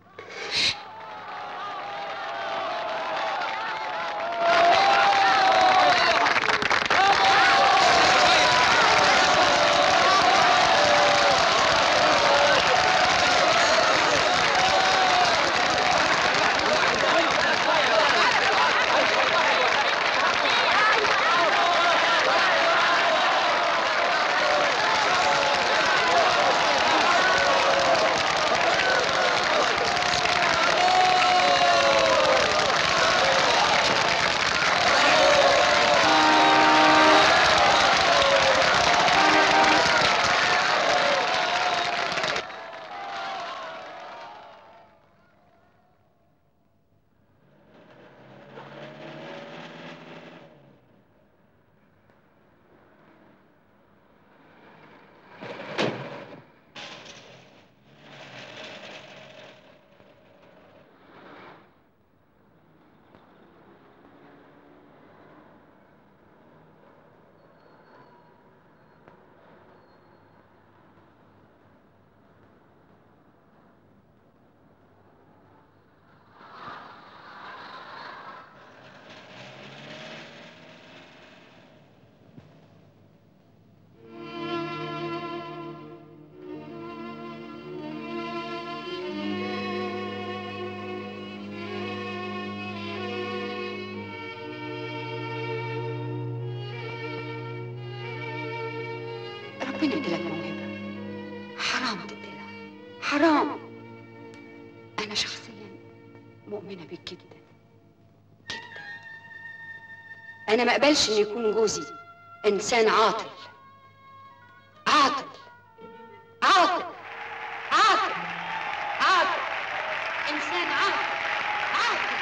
ربنا ادالك موهبه حرام تقتلها حرام انا شخصيا مؤمنه بيك جدا جدا انا ما اقبلش ان يكون جوزي انسان عاطل عاطل عاطل عاطل عاطل انسان عاطل عاطل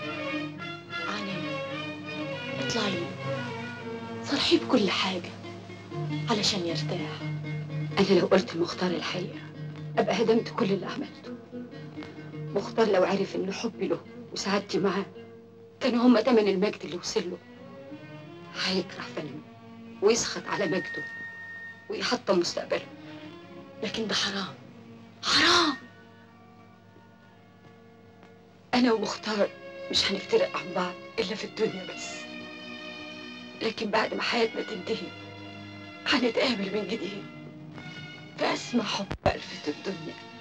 اطلعي صرحي بكل حاجة علشان يرتاح أنا لو قلت لمختار الحقيقة أبقى هدمت كل اللي عملته مختار لو عرف إن حبي له وسعادتي معاه كانوا هما تمن المجد اللي وصل له هيكره فنه ويسخط على مجده ويحطم مستقبله لكن ده حرام حرام أنا ومختار مش هنفترق عن بعض إلا في الدنيا بس لكن بعد ما حياتنا تنتهي هنتقابل من جديد في أسمى حب ألفت الدنيا